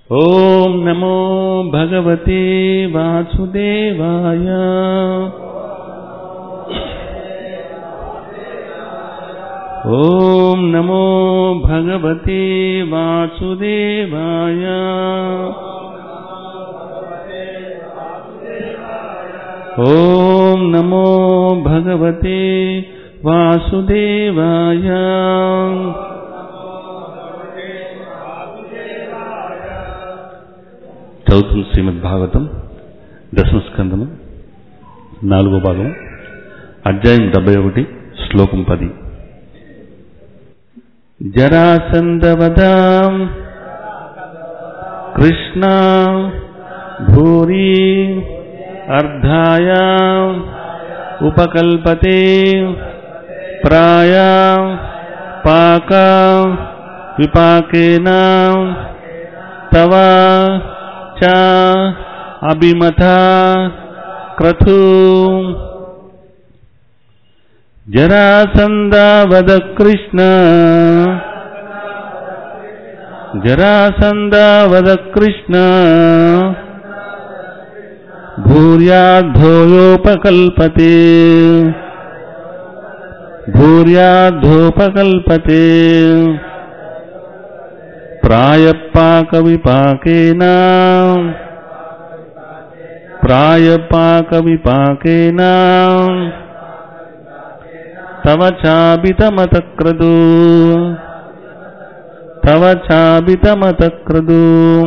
ॐ नमो भगवते वासुदेवाय ॐ नमो भगवते वासुदेवाय ॐ नमो भगवते वासुदेवाय చదువుతున్న శ్రీమద్ భాగవతం దశమస్కందము నాలుగో భాగం అధ్యాయం డెబ్బై ఒకటి శ్లోకం పది జరాసందవదాం కృష్ణ భూరి అర్ధాయ ఉపకల్పతే ప్రాయ పాక విపాకేన తవ చ అభిమత క్రతు జరాసందావద కృష్ణ జరాసందావద కృష్ణ భూర్యాధోయోపకల్పతే భూర్యాధోపకల్పతే ప్రాయపాకవిపాకేన ప్రాయపాకవిపాకేన తవ చాబితమతక్రదు తవ చాబితమతక్రదు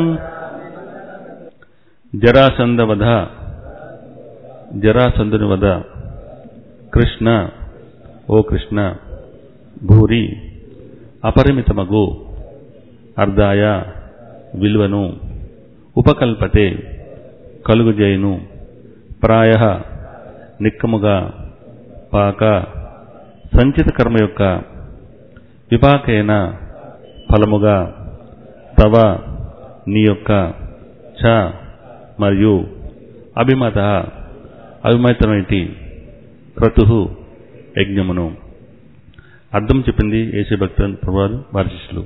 జరాసంద వధ జరాసందుని వధ కృష్ణ ఓ కృష్ణ భూరి అపరిమితమగు అర్ధాయ విలువను ఉపకల్పతే కలుగుజేయును ప్రాయ నిక్కముగా పాక సంచిత కర్మ యొక్క విపాకైన ఫలముగా తవ నీ యొక్క చ మరియు అభిమత అభిమతమైటి క్రతు యజ్ఞమును అర్థం చెప్పింది ఏసీ భక్తులు ప్రభువారు వారి శిష్యులు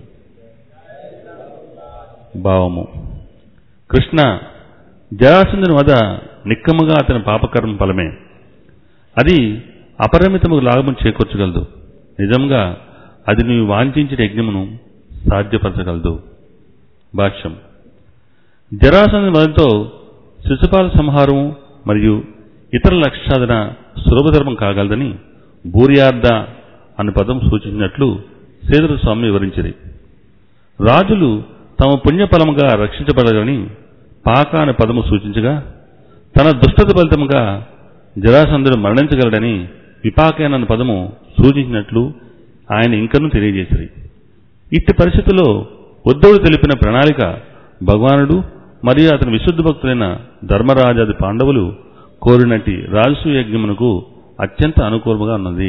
భావము కృష్ణ జరాసంధుని వద నిక్కముగా అతని పాపకర్మ ఫలమే అది అపరిమితము లాభం చేకూర్చగలదు నిజంగా అది నీవు వాంఛించిన యజ్ఞమును సాధ్యపరచగలదు భాష్యం జరాసంధుని వదతో శిశుపాల సంహారము మరియు ఇతర లక్ష్యాదన సులభధర్మం కాగలదని భూర్యార్థ అనే పదం సూచించినట్లు సేదర స్వామి వివరించింది రాజులు తమ పుణ్యఫలముగా రక్షించబడగలని పాక అనే పదము సూచించగా తన దుష్టత ఫలితముగా జరాసంధుడు మరణించగలడని విపాకేన అనే పదము సూచించినట్లు ఆయన ఇంకనూ తెలియజేసిరి ఇట్టి పరిస్థితుల్లో ఉద్ధవుడు తెలిపిన ప్రణాళిక భగవానుడు మరియు అతని విశుద్ధ భక్తులైన ధర్మరాజాది పాండవులు కోరినట్టి రాజసూయ యజ్ఞమునకు అత్యంత అనుకూలముగా ఉన్నది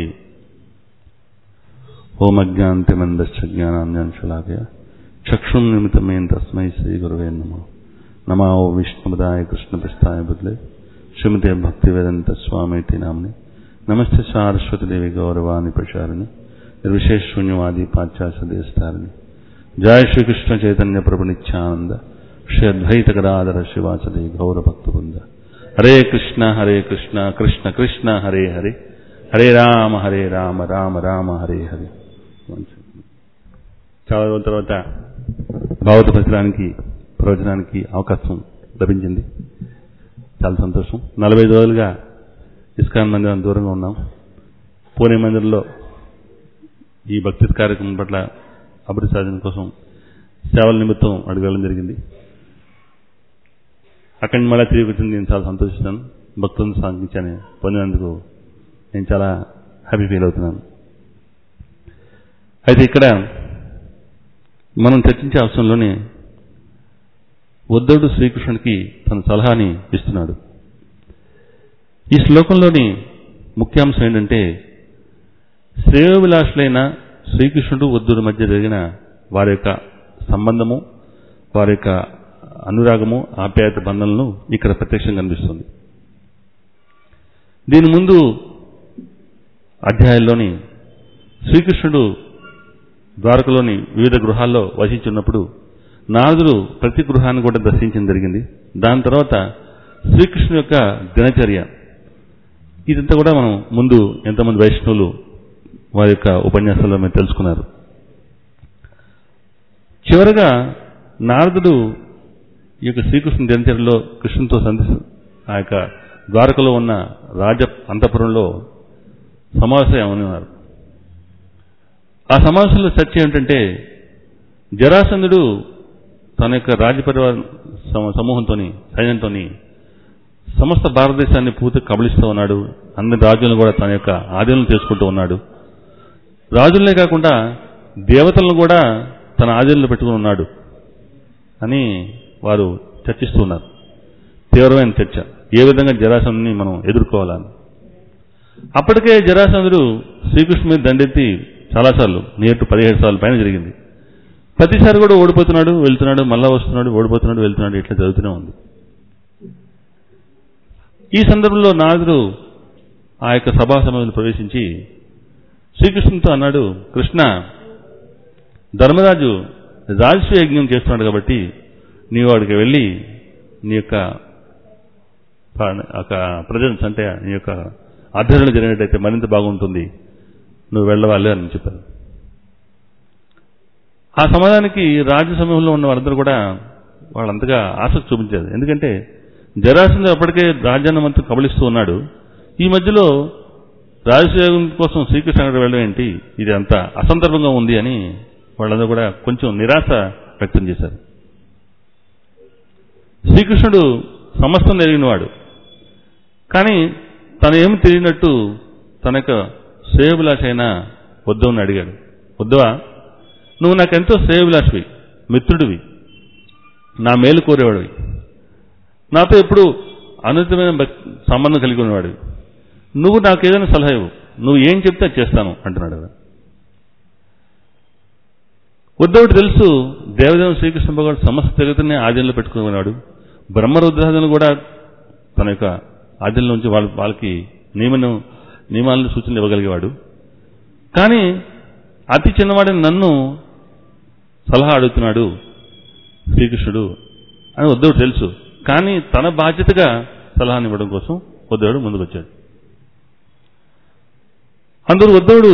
ఓమజ్ఞాంతిమందశ్చ జ్ఞానాన్యాంశలాభ్య చక్షుం నిమిత్తమేం తస్మై శ్రీ గురువే నమ నమా ఓ విష్ణుపదాయ కృష్ణ ప్రస్థాయ బుద్లే శ్రీమతే భక్తి వేదంత స్వామితి నామని నమస్తే సారస్వతి దేవి గౌరవాన్ని ప్రచారిణి నిర్విశేష శూన్యవాది పాశ్చాత్య దేశతారిణి జయ శ్రీకృష్ణ చైతన్య ప్రభు నిత్యానంద శ్రీ అద్వైత గదాధర శివాసది గౌర భక్త బృంద హరే కృష్ణ హరే కృష్ణ కృష్ణ కృష్ణ హరే హరే హరే రామ హరే రామ రామ రామ హరే హరే చాలా రోజుల తర్వాత భావత ప్రచడానికి ప్రవచనానికి అవకాశం లభించింది చాలా సంతోషం నలభై రోజులుగా ఇస్కాన్ మందిరం దూరంగా ఉన్నాం పూణే మందిరంలో ఈ భక్తి కార్యక్రమం పట్ల అభివృద్ధి సాధన కోసం సేవల నిమిత్తం అడగడం జరిగింది అక్కడి నుంచి మళ్ళీ తిరిగి వచ్చింది నేను చాలా సంతోషిస్తాను భక్తులను సాధించాను పొందినందుకు నేను చాలా హ్యాపీ ఫీల్ అవుతున్నాను అయితే ఇక్కడ మనం చర్చించే అవసరంలోనే ఉద్ధవుడు శ్రీకృష్ణుడికి తన సలహాని ఇస్తున్నాడు ఈ శ్లోకంలోని ముఖ్యాంశం ఏంటంటే శ్రేయోవిలాసులైన శ్రీకృష్ణుడు ఉద్ధవుడి మధ్య జరిగిన వారి యొక్క సంబంధము వారి యొక్క అనురాగము ఆప్యాయత బంధనలను ఇక్కడ ప్రత్యక్షంగా కనిపిస్తుంది దీని ముందు అధ్యాయంలోని శ్రీకృష్ణుడు ద్వారకలోని వివిధ గృహాల్లో వసించున్నప్పుడు నారదుడు ప్రతి గృహాన్ని కూడా దర్శించడం జరిగింది దాని తర్వాత శ్రీకృష్ణుని యొక్క దినచర్య ఇదంతా కూడా మనం ముందు ఎంతమంది వైష్ణవులు వారి యొక్క ఉపన్యాసాల్లో మీరు తెలుసుకున్నారు చివరగా నారదుడు ఈ యొక్క శ్రీకృష్ణుని దినచర్యలో కృష్ణునితో సంధి ఆ యొక్క ద్వారకలో ఉన్న రాజ అంతపురంలో సమావేశం ఉన్నారు ఆ సమావేశంలో చర్చ ఏమిటంటే జరాసంధుడు తన యొక్క రాజపరివార సమూహంతో సైన్యంతో సమస్త భారతదేశాన్ని పూర్తి కబలిస్తూ ఉన్నాడు అన్ని రాజులను కూడా తన యొక్క ఆధీనం చేసుకుంటూ ఉన్నాడు రాజులనే కాకుండా దేవతలను కూడా తన ఆధీనంలో పెట్టుకుని ఉన్నాడు అని వారు చర్చిస్తున్నారు తీవ్రమైన చర్చ ఏ విధంగా జరాసంధుని మనం ఎదుర్కోవాలని అప్పటికే జరాసంధుడు శ్రీకృష్ణుని మీద దండెత్తి చాలాసార్లు నేటు పదిహేడు సార్లు పైన జరిగింది ప్రతిసారి కూడా ఓడిపోతున్నాడు వెళ్తున్నాడు మళ్ళా వస్తున్నాడు ఓడిపోతున్నాడు వెళ్తున్నాడు ఇట్లా జరుగుతూనే ఉంది ఈ సందర్భంలో నారదుడు ఆ యొక్క సభా సమయంలో ప్రవేశించి శ్రీకృష్ణునితో అన్నాడు కృష్ణ ధర్మరాజు రాజస్వ యజ్ఞం చేస్తున్నాడు కాబట్టి నీవు వాడికి వెళ్ళి నీ యొక్క ఒక ప్రజెన్స్ అంటే నీ యొక్క ఆధ్వర్యంలో జరిగినట్టయితే మరింత బాగుంటుంది నువ్వు వెళ్ళవాలి అని చెప్పారు ఆ సమయానికి రాజ్య సమయంలో ఉన్న వారందరూ కూడా వాళ్ళంతగా ఆసక్తి చూపించారు ఎందుకంటే జరాసంధ అప్పటికే రాజ్యాన్ని మొత్తం కబలిస్తూ ఉన్నాడు ఈ మధ్యలో రాజసేవం కోసం శ్రీకృష్ణ వెళ్ళడం ఏంటి ఇది అంత అసందర్భంగా ఉంది అని వాళ్ళందరూ కూడా కొంచెం నిరాశ వ్యక్తం చేశారు శ్రీకృష్ణుడు సమస్తం ఎరిగినవాడు కానీ తను ఏమి తెలియనట్టు తన యొక్క శ్రేయభిలాష అయిన ఉద్ధవుని అడిగాడు ఉద్ధవా నువ్వు నాకెంతో శ్రేయభిలాషివి మిత్రుడివి నా మేలు కోరేవాడివి నాతో ఎప్పుడు అనుచితమైన సంబంధం కలిగి ఉన్నవాడివి నువ్వు నాకు ఏదైనా సలహా ఇవ్వు నువ్వు ఏం చెప్తే చేస్తాను అంటున్నాడు ఉద్ధవుడు తెలుసు దేవదేవుని శ్రీకృష్ణ భగవాడు సమస్త జగత్తుని ఆధీనంలో పెట్టుకునేవాడు బ్రహ్మరుద్రాదులను కూడా తన యొక్క ఆధీనంలో ఉంచి వాళ్ళ వాళ్ళకి నియమను నియమాలను సూచనలు ఇవ్వగలిగేవాడు కానీ అతి చిన్నవాడిని నన్ను సలహా అడుగుతున్నాడు శ్రీకృష్ణుడు అని ఉద్ధవుడు తెలుసు కానీ తన బాధ్యతగా సలహాని ఇవ్వడం కోసం ఉద్ధవుడు ముందుకు వచ్చాడు అందరూ ఉద్ధవుడు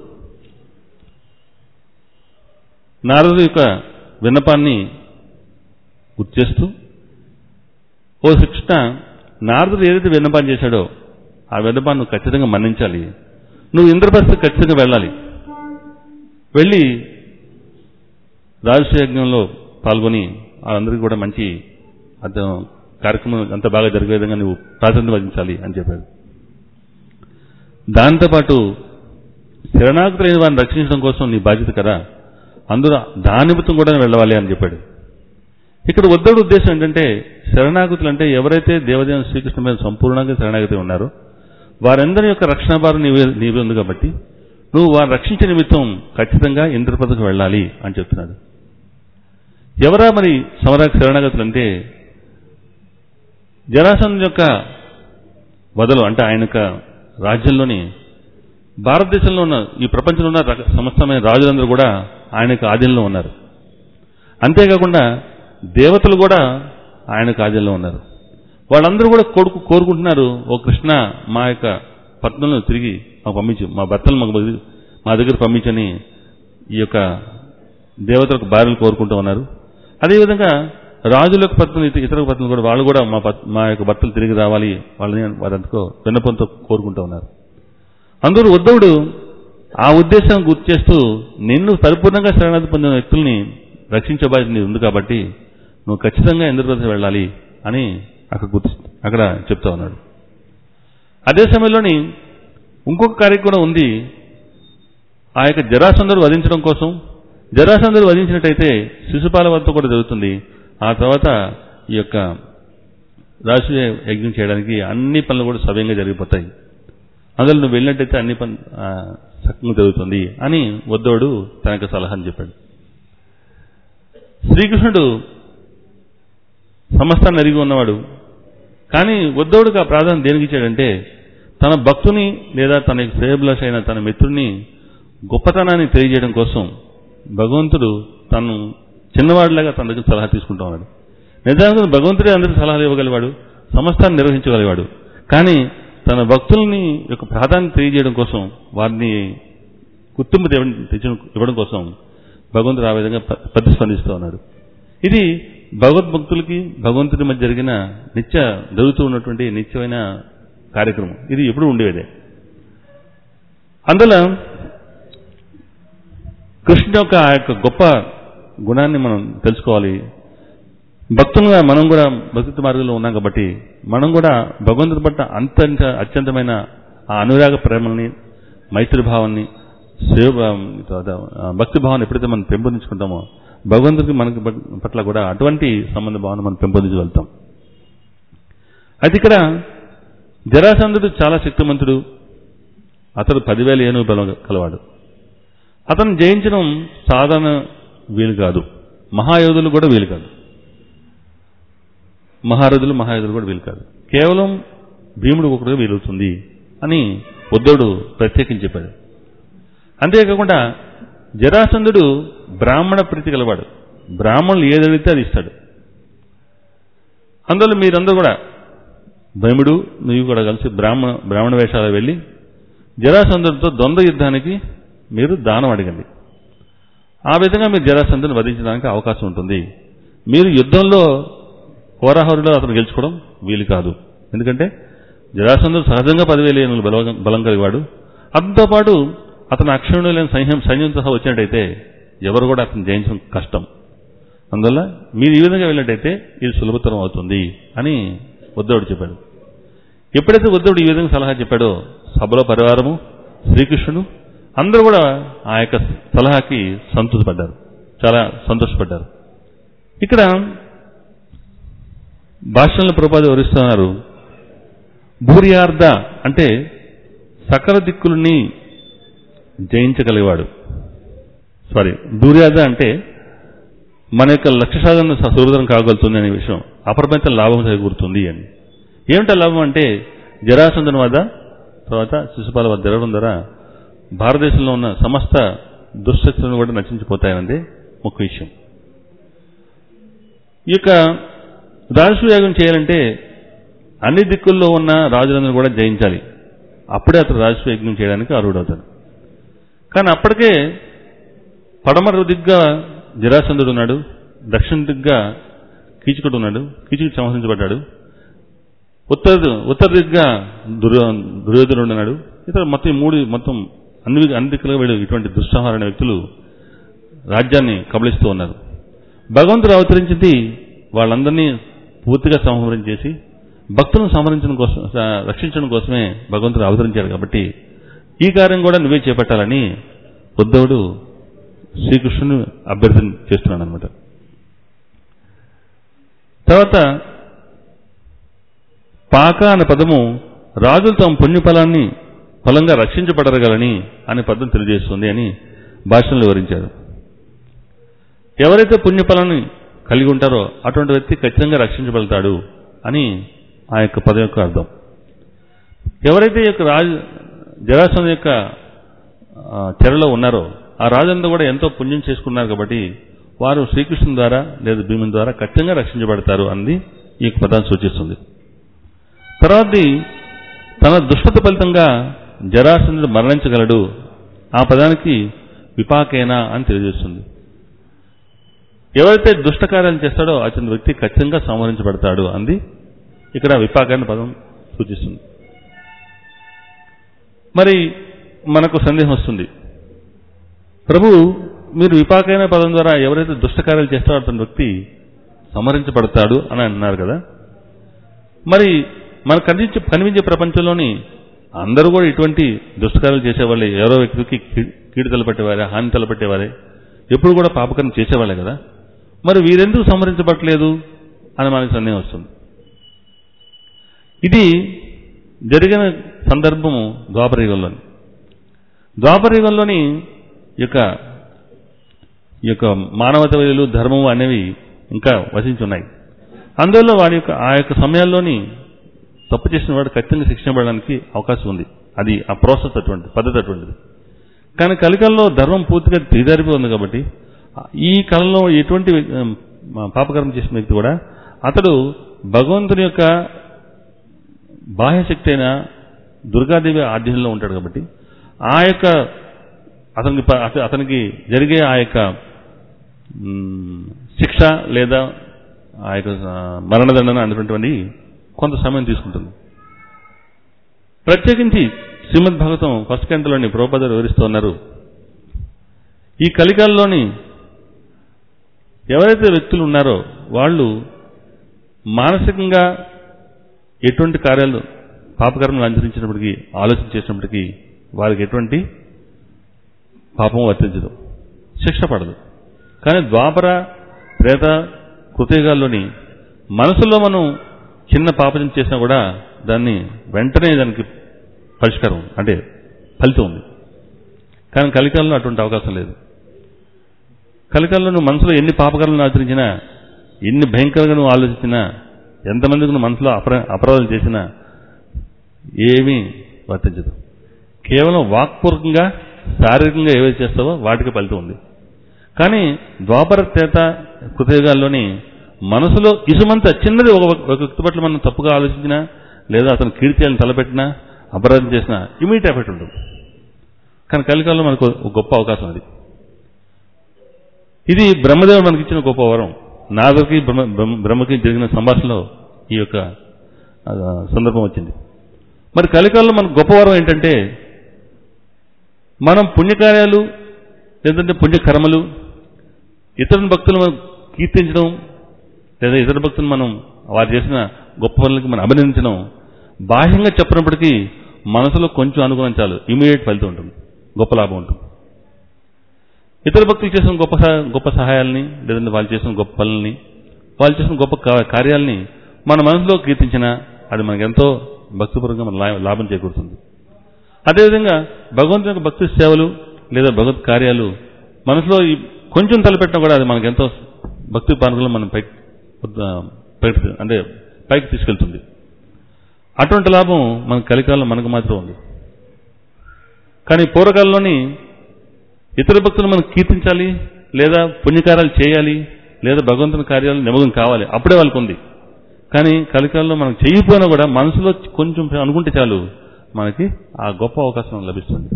నారదు యొక్క విన్నపాన్ని గుర్తు చేస్తూ ఓ కృష్ణ నారదుడు ఏదైతే విన్నపాన్ని చేశాడో ఆ విన్నపాన్ని నువ్వు ఖచ్చితంగా మన్నించాలి నువ్వు ఇంద్రప్రస్థ ఖచ్చితంగా వెళ్ళాలి వెళ్ళి రాజశేఖరంలో పాల్గొని వాళ్ళందరికీ కూడా మంచి అర్థం కార్యక్రమం అంత బాగా జరిగే విధంగా నువ్వు ప్రాధాన్యత వహించాలి అని చెప్పాడు దాంతోపాటు శరణాగతులైన వారిని రక్షించడం కోసం నీ బాధ్యత కదా అందులో దాని నిమిత్తం కూడా వెళ్ళవాలి అని చెప్పాడు ఇక్కడ ఉద్ధవుడు ఉద్దేశం ఏంటంటే శరణాగతులు అంటే ఎవరైతే దేవదేవుని శ్రీకృష్ణ మీద సంపూర్ణంగా శరణాగతి ఉన్నారో వారందరి యొక్క రక్షణ భారం నీవే నీవే ఉంది కాబట్టి నువ్వు వారిని రక్షించే నిమిత్తం ఖచ్చితంగా ఇంద్రపదకు వెళ్ళాలి అని చెప్తున్నాడు ఎవరా మరి సమరాగ శరణాగతులు అంటే జరాసంధ యొక్క వదలు అంటే ఆయన యొక్క రాజ్యంలోని భారతదేశంలో ఉన్న ఈ ప్రపంచంలో ఉన్న రక- సమస్తమైన రాజులందరూ కూడా ఆయన యొక్క ఆధీనంలో ఉన్నారు అంతేకాకుండా దేవతలు కూడా ఆయనకు ఆధీనంలో ఉన్నారు వాళ్ళందరూ కూడా కొడుకు కోరుకుంటున్నారు ఓ కృష్ణ మా యొక్క పత్నులను తిరిగి మాకు పంపించు మా భర్తలు మాకు బదిలి- మా దగ్గర పంపించని ఈ యొక్క దేవతలకు భార్యలు కోరుకుంటూ ఉన్నారు అదేవిధంగా రాజుల యొక్క పత్నులు ఇత- ఇతర పత్నులు కూడా వాళ్ళు కూడా మా పత్- మా యొక్క భర్తలు తిరిగి రావాలి వాళ్ళని వారంతకో విన్నపంతో కోరుకుంటూ ఉన్నారు అందరూ ఉద్ధవుడు ఆ ఉద్దేశం గుర్తు చేస్తూ నిన్ను పరిపూర్ణంగా శరణార్థి పొందిన వ్యక్తుల్ని రక్షించే బాధ్యత నీది ఉంది కాబట్టి నువ్వు ఖచ్చితంగా ఇంద్రప్రదేశ్ వెళ్ళాలి అని అక్కడ గుర్తు అక్కడ చెప్తా ఉన్నాడు అదే సమయంలోని ఇంకొక కార్యక్రమం ఉంది ఆ యొక్క జరాసంధుడు వధించడం కోసం జరాసంధుడు వధించినట్టయితే శిశుపాల వద్ద కూడా జరుగుతుంది ఆ తర్వాత ఈ యొక్క రాజకీయ యజ్ఞం చేయడానికి అన్ని పనులు కూడా సవ్యంగా జరిగిపోతాయి అందులో నువ్వు వెళ్ళినట్టయితే అన్ని పని ఆ, సక్రమంగా జరుగుతుంది అని ఉద్ధవుడు తన యొక్క సలహాని చెప్పాడు శ్రీకృష్ణుడు సమస్తాన్ని ఎరిగి ఉన్నవాడు కానీ ఉద్ధవుడికి ఆ ప్రాధాన్యం దేనికి ఇచ్చాడంటే తన భక్తుని లేదా తన యొక్క శ్రేయభిలాష అయిన తన మిత్రుని గొప్పతనాన్ని తెలియజేయడం కోసం భగవంతుడు తను చిన్నవాడిలాగా తన దగ్గర సలహా తీసుకుంటూ ఉన్నాడు నిజానికి భగవంతుడే అందరికీ సలహాలు ఇవ్వగలివాడు సమస్తాన్ని నిర్వహించగలిగాడు కానీ తన భక్తుల్ని యొక్క ప్రాధాన్యత తెలియజేయడం కోసం వారిని గుర్తింపు తెవ- తెచ్చడం ఇవ్వడం కోసం భగవంతుడు ఆ విధంగా ప్ర- ప్రతిస్పందిస్తూ ఉన్నాడు ఇది భగవద్భక్తులకి భగవంతుడి మధ్య జరిగిన నిత్య జరుగుతూ ఉన్నటువంటి నిత్యమైన కార్యక్రమం ఇది ఎప్పుడు ఉండేదే అందులో కృష్ణుడి యొక్క ఆ యొక్క గొప్ప గుణాన్ని మనం తెలుసుకోవాలి భక్తులుగా మనం కూడా భక్తి మార్గంలో ఉన్నాం కాబట్టి మనం కూడా భగవంతుడి పట్ల అంతంత అత్యంతమైన ఆ అనురాగ ప్రేమల్ని మైత్రి భావాన్ని సేవ ఆ, భక్తి భావాన్ని ఎప్పుడైతే మనం పెంపొందించుకుంటామో భగవంతుడికి మనకి పట్- పట్ల కూడా అటువంటి సంబంధ భావన మనం పెంపొందించగలుగుతాం అయితే ఇక్కడ జరాసంధుడు చాలా శక్తిమంతుడు అతడు పదివేల ఏనుగు బలం కలవాడు అతను జయించడం సాధారణ వీలు కాదు మహాయోధులు కూడా వీలు కాదు మహారథులు మహాయోధులు కూడా వీలు కాదు కేవలం భీముడు ఒకటిగా వీలవుతుంది అని ఉద్ధవుడు ప్రత్యేకించి చెప్పాడు అంతేకాకుండా జరాసంధుడు బ్రాహ్మణ ప్రీతి గలవాడు బ్రాహ్మణులు ఏదడిగితే అది ఇస్తాడు అందువల్ల మీరందరూ కూడా భీముడు నువ్వు కూడా కలిసి బ్రాహ్మణ బ్రాహ్మణ వేషాలు వెళ్ళి జరాసంధుడితో ద్వంద్వ యుద్ధానికి మీరు దానం అడగండి ఆ విధంగా మీరు జరాసంధుని వధించడానికి అవకాశం ఉంటుంది మీరు యుద్ధంలో కోరాహరులో అతను గెలుచుకోవడం వీలు కాదు ఎందుకంటే జరాసంధుడు సహజంగా పదివేల ఏనుగులు బలం బలం కలిగాడు అతనితో పాటు అతను అక్షరుడు లేని సైన్యం సైన్యం సహా వచ్చినట్టయితే ఎవరు కూడా అతను జయించడం కష్టం అందువల్ల మీరు ఈ విధంగా వెళ్ళినట్టయితే ఇది సులభతరం అవుతుంది అని ఉద్ధవుడు చెప్పాడు ఎప్పుడైతే ఉద్ధవుడు ఈ విధంగా సలహా చెప్పాడో సభలో పరివారము శ్రీకృష్ణుడు అందరూ కూడా ఆ యొక్క సలహాకి సంతోషపడ్డారు చాలా సంతోషపడ్డారు ఇక్కడ భాషలను ప్రపాది వివరిస్తున్నారు భూర్యార్ధ అంటే సకల దిక్కులని జయించగలిగేవాడు సారీ భూర్యార్ధ అంటే మన యొక్క లక్ష్య సాధన సులభతరం కాగలుగుతుంది అనే విషయం అపరిమిత లాభం చేకూరుతుంది అని ఏమిటా లాభం అంటే జరాసంధుని వద్ద తర్వాత శిశుపాల వద్ద జరగడం ద్వారా భారతదేశంలో ఉన్న సమస్త దుశ్శక్తులను కూడా నశించిపోతాయన్నది ముఖ్య విషయం ఈ యొక్క రాజసూయాగం చేయాలంటే అన్ని దిక్కుల్లో ఉన్న రాజులందరూ కూడా జయించాలి అప్పుడే అతను రాజసూయజ్ఞం చేయడానికి అర్హుడవుతాడు కానీ అప్పటికే పడమర దిగ్గా జరాసంధుడు ఉన్నాడు దక్షిణ దిగ్గా కీచుకుడు ఉన్నాడు కీచుకుడు సంహరించబడ్డాడు ఉత్తర ఉత్తర దిగ్గా దుర్యో దుర్యోధనుడు ఉన్నాడు ఇతర మొత్తం ఈ మూడు మొత్తం అన్ని అన్ని దిక్కులుగా వీళ్ళు ఇటువంటి దుస్సంహారణ వ్యక్తులు రాజ్యాన్ని కబలిస్తూ ఉన్నారు భగవంతుడు అవతరించింది వాళ్ళందరినీ పూర్తిగా సంహరించేసి భక్తులను సంహరించడం కోసం రక్షించడం కోసమే భగవంతుడు అవతరించాడు కాబట్టి ఈ కార్యం కూడా నువ్వే చేపట్టాలని ఉద్ధవుడు శ్రీకృష్ణుని అభ్యర్థన చేస్తున్నాడు అనమాట తర్వాత పాక అనే పదము రాజులు తమ పుణ్యఫలాన్ని ఫలంగా రక్షించబడరగలని అనే పదం తెలియజేస్తుంది అని భాషలో వివరించారు ఎవరైతే పుణ్యఫలాన్ని కలిగి ఉంటారో అటువంటి వ్యక్తి ఖచ్చితంగా రక్షించబడతాడు అని ఆ యొక్క పదం యొక్క అర్థం ఎవరైతే ఈ యొక్క రాజు జరాసంధ యొక్క ఆ, చెరలో ఉన్నారో ఆ రాజంతా కూడా ఎంతో పుణ్యం చేసుకున్నారు కాబట్టి వారు శ్రీకృష్ణుని ద్వారా లేదా భీముని ద్వారా ఖచ్చితంగా రక్షించబడతారు అన్నది ఈ యొక్క పదాన్ని సూచిస్తుంది తర్వాతది తన దుష్టత ఫలితంగా జరాసంధుడు మరణించగలడు ఆ పదానికి విపాకేనా అని తెలియజేస్తుంది ఎవరైతే దుష్ట కార్యాలు చేస్తాడో అతని వ్యక్తి ఖచ్చితంగా సంహరించబడతాడు అంది ఇక్కడ విపాకాన్ని పదం సూచిస్తుంది మరి మనకు సందేహం వస్తుంది ప్రభు మీరు విపాకైన పదం ద్వారా ఎవరైతే దుష్టకార్యాలు చేస్తాడో అతని వ్యక్తి సంహరించబడతాడు అని అన్నారు కదా మరి మనకు కనిపించే కనిపించే ప్రపంచంలోని అందరూ కూడా ఇటువంటి దుష్టకార్యాలు చేసేవాళ్ళే ఎవరో వ్యక్తికి కీ- కీడు తలపెట్టేవారే హాని తలపెట్టేవారే ఎప్పుడు కూడా పాపకరం చేసేవాళ్ళే కదా మరి వీరెందుకు సంహరించబట్టలేదు అని మనకు సందేహం వస్తుంది ఇది జరిగిన సందర్భము ద్వాపరయుగంలోని ద్వాపరయుగంలోని ఈ యొక్క ఈ యొక్క మానవతలు ధర్మము అనేవి ఇంకా వసించున్నాయి అందువల్ల వాడి యొక్క ఆ యొక్క సమయాల్లోని తప్పు చేసిన వాడు ఖచ్చితంగా శిక్షించబడడానికి అవకాశం ఉంది అది ఆ ప్రాసెస్ అటువంటి పద్ధతి అటువంటిది కానీ కలికల్లో ధర్మం పూర్తిగా దిగజారిపోయి ఉంది కాబట్టి ఈ కాలంలో ఎటువంటి ఉమ్, పాపకర్మ చేసిన వ్యక్తి కూడా అతడు భగవంతుని యొక్క బాహ్యశక్తి అయిన దుర్గాదేవి ఆధ్వర్యంలో ఉంటాడు కాబట్టి ఆ యొక్క అతనికి ప- అత- అతనికి జరిగే ఆ యొక్క మ్, శిక్ష లేదా ఆ యొక్క ఆ, మరణదండన అనేటువంటివన్నీ కొంత సమయం తీసుకుంటుంది ప్రత్యేకించి శ్రీమద్ భాగవతం ఫస్ట్ కంటలోని ప్రభుపద వివరిస్తూ ఉన్నారు ఈ కలికాలంలోని ఎవరైతే వ్యక్తులు ఉన్నారో వాళ్ళు మానసికంగా ఎటువంటి కార్యాలు పాపకర్మలు ఆచరించినప్పటికీ ఆలోచన చేసినప్పటికీ వారికి ఎటువంటి పాపం వర్తించదు శిక్ష పడదు కానీ ద్వాపర త్రేత కృతయుగాల్లోని మనసులో మనం చిన్న పాపం చేసినా కూడా దాన్ని వెంటనే దానికి పరిష్కారం ఉంది. అంటే ఫలితం ఉంది కానీ కలికాలంలో అటువంటి అవకాశం లేదు కలికాలంలో నువ్వు మనసులో ఎన్ని పాపకర్మలను ఆచరించినా ఎన్ని భయంకరంగా నువ్వు ఆలోచించినా ఎంతమందికి నువ్వు మనసులో అపర అపరాధాలు చేసినా ఏమీ వర్తించదు కేవలం వాక్పూర్వకంగా శారీరకంగా ఏవైతే చేస్తావో వాటికి ఫలితం ఉంది కానీ ద్వాపర తేత కృతయుగాల్లోని మనసులో ఇసుమంత చిన్నది ఒక ఒక వ్యక్తి పట్ల మనం తప్పుగా ఆలోచించినా లేదా అతను కీర్తియాలను తలపెట్టినా అపరాధం చేసినా ఇమీడియట్ ఎఫెక్ట్ ఉంటుంది కానీ కలికాలంలో మనకు ఒక గొప్ప అవకాశం అది ఇది బ్రహ్మదేవుడు మనకి ఇచ్చిన గొప్ప వరం నాగరికి బ్రహ్మ బ్రహ్మ- బ్రహ్మకి జరిగిన సంభాషణలో ఈ యొక్క ఆ, సందర్భం వచ్చింది మరి కలికాలంలో మనకు గొప్ప వరం ఏంటంటే మనం పుణ్యకార్యాలు లేదంటే పుణ్యకర్మలు ఇతరుల భక్తులు మనం కీర్తించడం లేదా ఇతర భక్తులు మనం వారు చేసిన గొప్ప పనులకి మనం అభినందించడం బాహ్యంగా చెప్పినప్పటికీ మనసులో కొంచెం అనుగుణం చాలు ఇమీడియట్ ఫలితం ఉంటుంది గొప్ప లాభం ఉంటుంది ఇతర భక్తులు చేసిన గొప్ప సహ- గొప్ప సహాయాల్ని లేదంటే వాళ్ళు చేసిన గొప్ప పనుల్ని వాళ్ళు చేసిన గొప్ప కా- కార్యాలని మన మనసులో కీర్తించినా అది మనకు ఎంతో భక్తిపూర్వకంగా మన లా- లాభం చేకూరుతుంది అదేవిధంగా భగవంతుని యొక్క భక్తి సేవలు లేదా భగవత్ కార్యాలు మనసులో ఈ కొంచెం తలపెట్టినా కూడా అది మనకు ఎంతో భక్తి పానుకులు మనం పైకి ఆ, పైకి అంటే పైకి తీసుకెళ్తుంది అటువంటి లాభం మన కలికాలంలో మనకు మాత్రం ఉంది కానీ పూర్వకాలంలోని ఇతర భక్తులు మనం కీర్తించాలి లేదా పుణ్యకార్యాలు చేయాలి లేదా భగవంతుని కార్యాలు నిమగం కావాలి అప్పుడే వాళ్ళకు ఉంది కానీ కలికాలంలో మనం చేయకపోయినా కూడా మనసులో కొంచెం అనుకుంటే చాలు మనకి ఆ గొప్ప అవకాశం లభిస్తుంది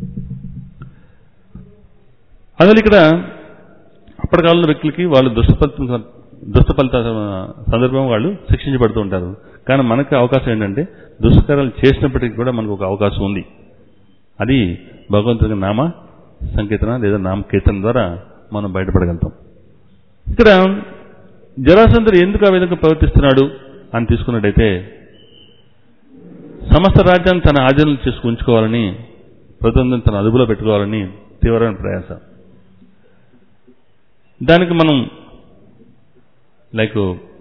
అందులో ఇక్కడ అప్పటి కాలంలో వ్యక్తులకి వాళ్ళు దుష్ట ఫలితం దుష్ట ఫలిత సందర్భం వాళ్ళు శిక్షించబడుతూ ఉంటారు కానీ మనకి అవకాశం ఏంటంటే దుష్కరాలు చేసినప్పటికీ కూడా మనకు ఒక అవకాశం ఉంది అది భగవంతుని నామ సంకీర్తన లేదా నామ కీర్తన ద్వారా మనం బయటపడగలుగుతాం ఇక్కడ జరాసంధుడు ఎందుకు ఆ విధంగా ప్రవర్తిస్తున్నాడు అని తీసుకున్నట్టయితే సమస్త రాజ్యాన్ని తన ఆధీనంలో చేసుకు ఉంచుకోవాలని ప్రతిబంధం తన అదుపులో పెట్టుకోవాలని తీవ్రమైన ప్రయాస దానికి మనం లైక్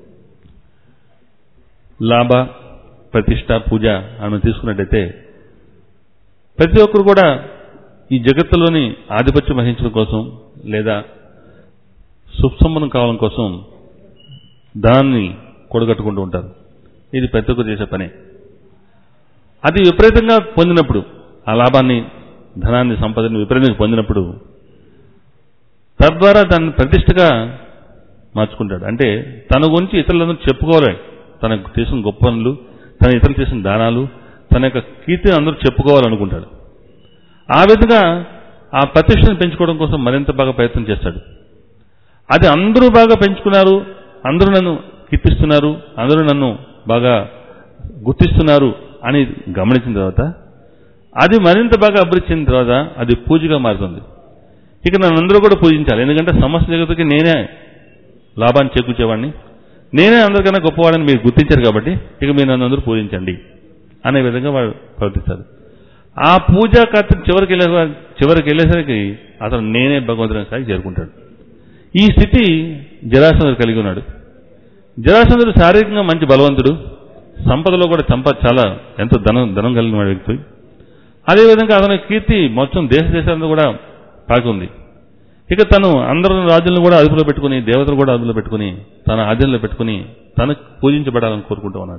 లాభ ప్రతిష్ట పూజ అని తీసుకున్నట్టయితే ప్రతి ఒక్కరు కూడా ఈ జగత్తులోని ఆధిపత్యం వహించడం కోసం లేదా సుఖసంబంధం కావడం కోసం దాన్ని కూడగట్టుకుంటూ ఉంటారు ఇది ప్రతి ఒక్కరు చేసే పనే అది విపరీతంగా పొందినప్పుడు ఆ లాభాన్ని ధనాన్ని సంపదని విపరీతంగా పొందినప్పుడు తద్వారా దాన్ని ప్రతిష్టగా మార్చుకుంటాడు అంటే తన గురించి ఇతరులందరూ చెప్పుకోవాలి తనకు చేసిన గొప్ప పనులు తన ఇతరులు చేసిన దానాలు తన యొక్క కీర్తిని అందరూ చెప్పుకోవాలనుకుంటాడు ఆ విధంగా ఆ ప్రతిష్టను పెంచుకోవడం కోసం మరింత బాగా ప్రయత్నం చేస్తాడు అది అందరూ బాగా పెంచుకున్నారు అందరూ నన్ను కీర్తిస్తున్నారు అందరూ నన్ను బాగా గుర్తిస్తున్నారు అని గమనించిన తర్వాత అది మరింత బాగా అభివృద్ధి చెందిన తర్వాత అది పూజగా మారుతుంది ఇక నన్ను అందరూ కూడా పూజించాలి ఎందుకంటే సమస్త జగత్తుకి నేనే లాభాన్ని చేకూర్చేవాడిని నేనే అందరికన్నా గొప్పవాడని మీరు గుర్తించారు కాబట్టి ఇక మీరు నన్ను అందరూ పూజించండి అనే విధంగా వాడు ప్రవర్తిస్తారు ఆ పూజా కర్త చివరికి వెళ్ళే చివరికి వెళ్ళేసరికి అతను నేనే భగవంతుని స్థాయికి చేరుకుంటాడు ఈ స్థితి జరాసంధుడు కలిగి ఉన్నాడు జరాసంధుడు శారీరకంగా మంచి బలవంతుడు సంపదలో కూడా సంపద చాలా ఎంతో ధనం ధనం కలిగిన వాడి వ్యక్తి అదేవిధంగా అతని కీర్తి మొత్తం దేశ దేశాలను కూడా పాకి ఉంది ఇక తను అందరు రాజులను కూడా అదుపులో పెట్టుకుని దేవతలు కూడా అదుపులో పెట్టుకుని తన ఆధీనంలో పెట్టుకుని తనకు పూజించబడాలని కోరుకుంటూ ఉన్నాడు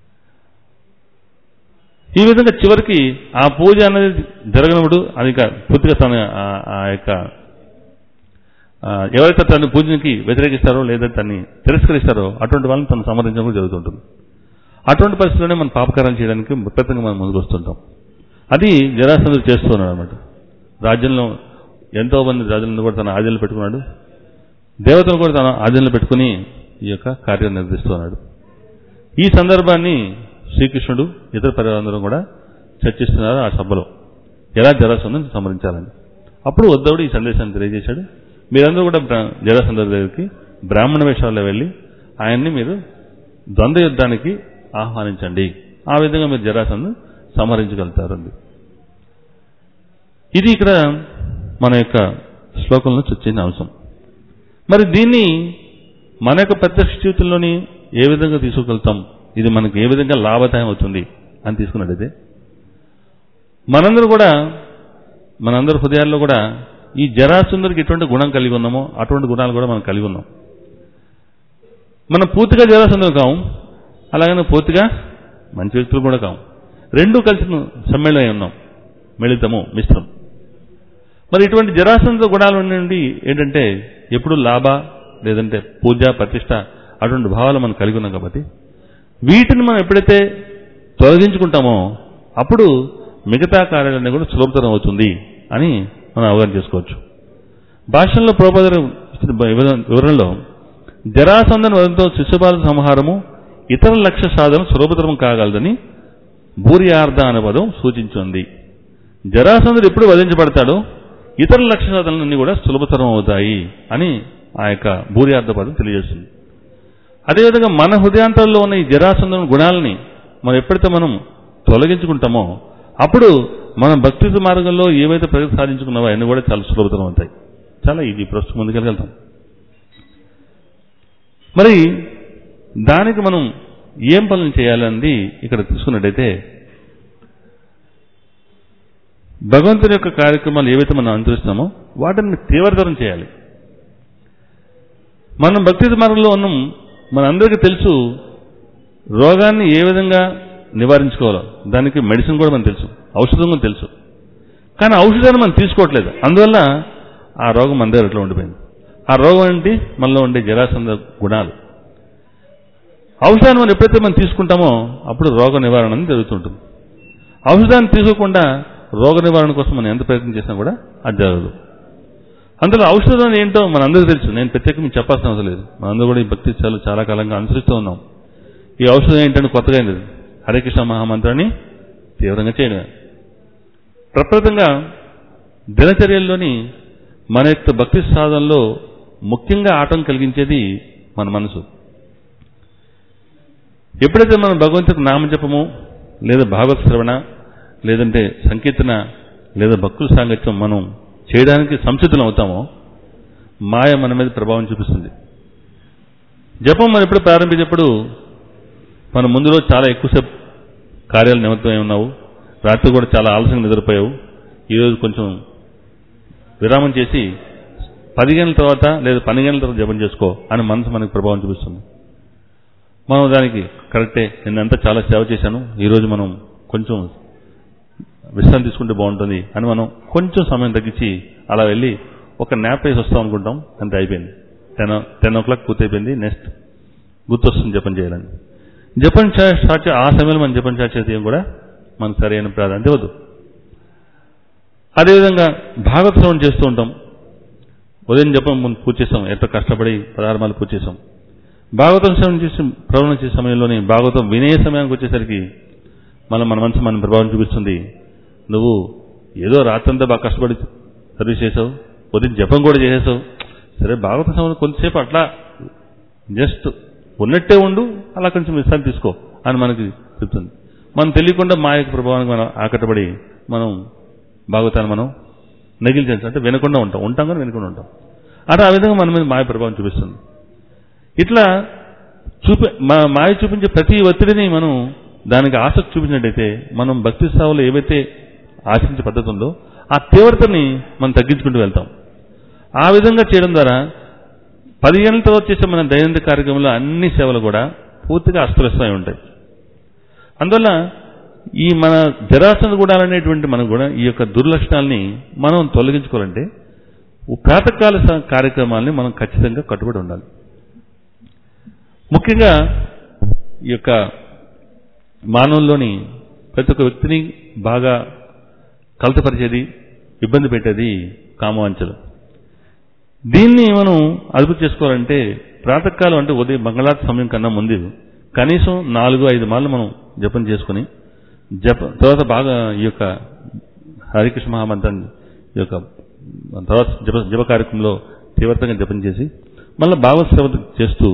ఈ విధంగా చివరికి ఆ పూజ అనేది జరగనప్పుడు అది ఇక పూర్తిగా తన ఆ- ఆ యొక్క ఆ, ఎవరైతే తన పూజకి వ్యతిరేకిస్తారో లేదా తన్ని తిరస్కరిస్తారో అటువంటి వాళ్ళని తను సంహరించడం కూడా జరుగుతుంటుంది అటువంటి పరిస్థితుల్లోనే మనం పాపకారాలు చేయడానికి ప్రత్యేకంగా మనం ముందుకు వస్తుంటాం అది జరాసంధుడు చేస్తున్నాడు అనమాట రాజ్యంలో ఎంతో మంది రాజులను కూడా తన ఆధీనంలో పెట్టుకున్నాడు దేవతలు కూడా తన ఆధీనంలో పెట్టుకుని ఈ యొక్క కార్యం నిర్వహిస్తున్నాడు ఈ సందర్భాన్ని శ్రీకృష్ణుడు ఇతర పరివారందరూ కూడా చర్చిస్తున్నారు ఆ సభలో ఎలా జరాసంధుని సంహరించాలని అప్పుడు ఉద్ధవుడు ఈ సందేశాన్ని తెలియజేశాడు మీరందరూ కూడా బ్రా- జరాసంధుడి దగ్గరికి బ్రాహ్మణ వేషాల్లో వెళ్ళి ఆయన్ని మీరు ద్వంద్వ యుద్ధానికి ఆహ్వానించండి ఆ విధంగా మీరు జరాసంధు సంహరించగలుగుతారు అంది ఇది ఇక్కడ మన యొక్క శ్లోకంలో చర్చించిన అంశం మరి దీన్ని మన యొక్క ప్రత్యక్ష జీవితంలోని ఏ విధంగా తీసుకెళ్తాం ఇది మనకు ఏ విధంగా లాభదాయం అవుతుంది అని తీసుకున్నట్టయితే మనందరూ కూడా మనందరి హృదయాల్లో కూడా ఈ జరాసుందరికి ఎటువంటి గుణం కలిగి ఉన్నామో అటువంటి గుణాలు కూడా మనం కలిగి ఉన్నాం మనం పూర్తిగా జరాసుందరం కాము అలాగనే పూర్తిగా మంచి వ్యక్తులు కూడా కాము రెండూ కలిసి సమ్మేళనం అయి ఉన్నాం మిళితము మిశ్రం మరి ఇటువంటి జరాసంద గుణాల నుండి ఏంటంటే ఎప్పుడు లాభ లేదంటే పూజ ప్రతిష్ట అటువంటి భావాలు మనం కలిగి ఉన్నాం కాబట్టి వీటిని మనం ఎప్పుడైతే తొలగించుకుంటామో అప్పుడు మిగతా కార్యాలన్నీ కూడా సులభతరం అవుతుంది అని మనం అవగాహన చేసుకోవచ్చు భాషల్లో ప్రోపదర ఇచ్చిన వివరణ- వివరణలో జరాసంధన వదంతో శిశుపాల సంహారము ఇతర లక్ష్య సాధన సులభతరం కాగలదని భూర్యార్థ అనే పదం సూచించింది జరాసంధుడు ఎప్పుడు వధించబడతాడో ఇతర లక్ష్య సాధనలన్నీ కూడా సులభతరం అవుతాయి అని ఆ యొక్క భూర్యార్థ పదం తెలియజేస్తుంది అదేవిధంగా మన హృదయాంతరంలో ఉన్న ఈ జరాసంధన గుణాలని మనం ఎప్పుడైతే మనం తొలగించుకుంటామో అప్పుడు మన భక్తి మార్గంలో ఏవైతే ప్రగతి సాధించుకున్నావో అవన్నీ కూడా చాలా సులభతరం అవుతాయి చాలా ఈజీ ప్రస్తుతం ముందుకెళ్ళగలుగుతాం మరి దానికి మనం ఏం పనులు చేయాలన్నది ఇక్కడ తీసుకున్నట్టయితే భగవంతుని యొక్క కార్యక్రమాలు ఏవైతే మనం అనుసరిస్తామో వాటిని తీవ్రతరం చేయాలి మనం భక్తి మార్గంలో ఉన్నాం మనందరికీ తెలుసు రోగాన్ని ఏ విధంగా నివారించుకోవాలో దానికి మెడిసిన్ కూడా మనకు తెలుసు ఔషధం కూడా తెలుసు కానీ ఔషధాన్ని మనం తీసుకోవట్లేదు అందువల్ల ఆ రోగం మన దగ్గర ఎట్లా ఉండిపోయింది ఆ రోగం ఏంటి మనలో ఉండే జరాసంద గుణాలు ఔషధాన్ని మనం ఎప్పుడైతే మనం తీసుకుంటామో అప్పుడు రోగ నివారణ అనేది జరుగుతుంటుంది ఔషధాన్ని తీసుకోకుండా రోగ నివారణ కోసం మనం ఎంత ప్రయత్నం చేసినా కూడా అది జరగదు అందులో ఔషధం ఏంటో మనందరికీ తెలుసు నేను ప్రత్యేకంగా చెప్పాల్సిన అవసరం లేదు మనందరూ కూడా ఈ భక్తి చాలా చాలా కాలంగా అనుసరిస్తూ ఉన్నాం ఈ ఔషధం ఏంటంటే కొత్తగా ఏంటి హరే కృష్ణ మహామంత్రాన్ని తీవ్రంగా చేయడమే ప్రప్రదంగా దినచర్యల్లోని మన యొక్క భక్తి సాధనలో ముఖ్యంగా ఆటం కలిగించేది మన మనసు ఎప్పుడైతే మనం భగవంతుడికి నామజపము లేదా భాగవత శ్రవణ లేదంటే సంకీర్తన లేదా భక్తుల సాంగత్యం మనం చేయడానికి సంసిద్ధులం అవుతామో మాయ మన మీద ప్రభావం చూపిస్తుంది జపం మనం ఎప్పుడు ప్రారంభించేప్పుడు మనం ముందు రోజు చాలా ఎక్కువసేపు కార్యాలు నిమిత్తమై ఉన్నావు రాత్రి కూడా చాలా ఆలస్యంగా నిద్రపోయావు ఈరోజు కొంచెం విరామం చేసి పది గంటల తర్వాత లేదా పన్నెండు గంటల తర్వాత జపం చేసుకో అని మనసు మనకు ప్రభావం చూపిస్తుంది మనం దానికి కరెక్టే నిన్నంతా చాలా సేవ చేశాను ఈరోజు మనం కొంచెం విశ్రాంతి తీసుకుంటే బాగుంటుంది అని మనం కొంచెం సమయం తగ్గించి అలా వెళ్ళి ఒక న్యాప్ వేసి వస్తాం అనుకుంటాం అంతే అయిపోయింది టెన్ టెన్ ఓ క్లాక్ పూర్తయిపోయింది నెక్స్ట్ గుర్తొస్తుంది జపం చేయాలని జపం చే- స్టార్ట్ చే- ఆ సమయంలో మనం జపం స్టార్ట్ చేస్తే కూడా మనకు సరైన ప్రాధాన్యత వద్దు అదేవిధంగా భాగవత శ్రవణం చేస్తూ ఉంటాం ఉదయం జపం ముందు పూజ చేస్తాం ఎంతో కష్టపడి పదార్థాలు పూజ చేస్తాం భాగవతం శ్రవణం చేసి ప్రవణం చేసే సమయంలోనే భాగవతం వినే సమయానికి వచ్చేసరికి మనం మన మనసు మన ప్రభావం చూపిస్తుంది నువ్వు ఏదో రాత్రంతా బాగా కష్టపడి సర్వీస్ చేసావు ఉదయం జపం కూడా చేసేసావు సరే భాగవతం శ్రవణం కొంతసేపు అట్లా జస్ట్ ఉన్నట్టే ఉండు అలా కొంచెం విశ్రాంతి తీసుకో అని మనకి చెప్తుంది మనం తెలియకుండా మా యొక్క ప్రభావానికి మనం ఆకట్టబడి మనం భాగవతాన్ని మనం నెగిలిచేసి అంటే వినకుండా ఉంటాం ఉంటాం కానీ వినకుండా ఉంటాం అంటే ఆ విధంగా మన మీద మాయ ప్రభావం చూపిస్తుంది ఇట్లా చూపే మా- మాయ చూపించే ప్రతి ఒత్తిడిని మనం దానికి ఆసక్తి చూపించినట్టయితే మనం భక్తి స్థాయిలో ఏవైతే ఆశించే పద్ధతి ఉందో ఆ తీవ్రతని మనం తగ్గించుకుంటూ వెళ్తాం ఆ విధంగా చేయడం ద్వారా పది గంటల తర్వాత చేసే మన దైనందిక కార్యక్రమంలో అన్ని సేవలు కూడా పూర్తిగా అస్తవ్యస్తమై ఉంటాయి అందువల్ల ఈ మన జరాసన గుణాలనేటువంటి మన గుణ ఈ యొక్క దుర్లక్షణాలని మనం తొలగించుకోవాలంటే ప్రాతకాల స- కార్యక్రమాల్ని మనం ఖచ్చితంగా కట్టుబడి ఉండాలి ముఖ్యంగా ఈ యొక్క మానవుల్లోని ప్రతి ఒక్క వ్యక్తిని బాగా కలతపరిచేది ఇబ్బంది పెట్టేది కామవాంఛలు దీన్ని మనం అదుపు చేసుకోవాలంటే ప్రాతకాలం అంటే ఉదయం మంగళార్తి సమయం కన్నా ముందు కనీసం నాలుగు ఐదు మార్లు మనం జపం చేసుకుని జప తర్వాత బాగా ఈ యొక్క హరికృష్ణ మహామంత్రాన్ని ఈ యొక్క తర్వాత జప జప కార్యక్రమంలో తీవ్రతంగా జపం చేసి మళ్ళీ భాగవత సేవ చేస్తూ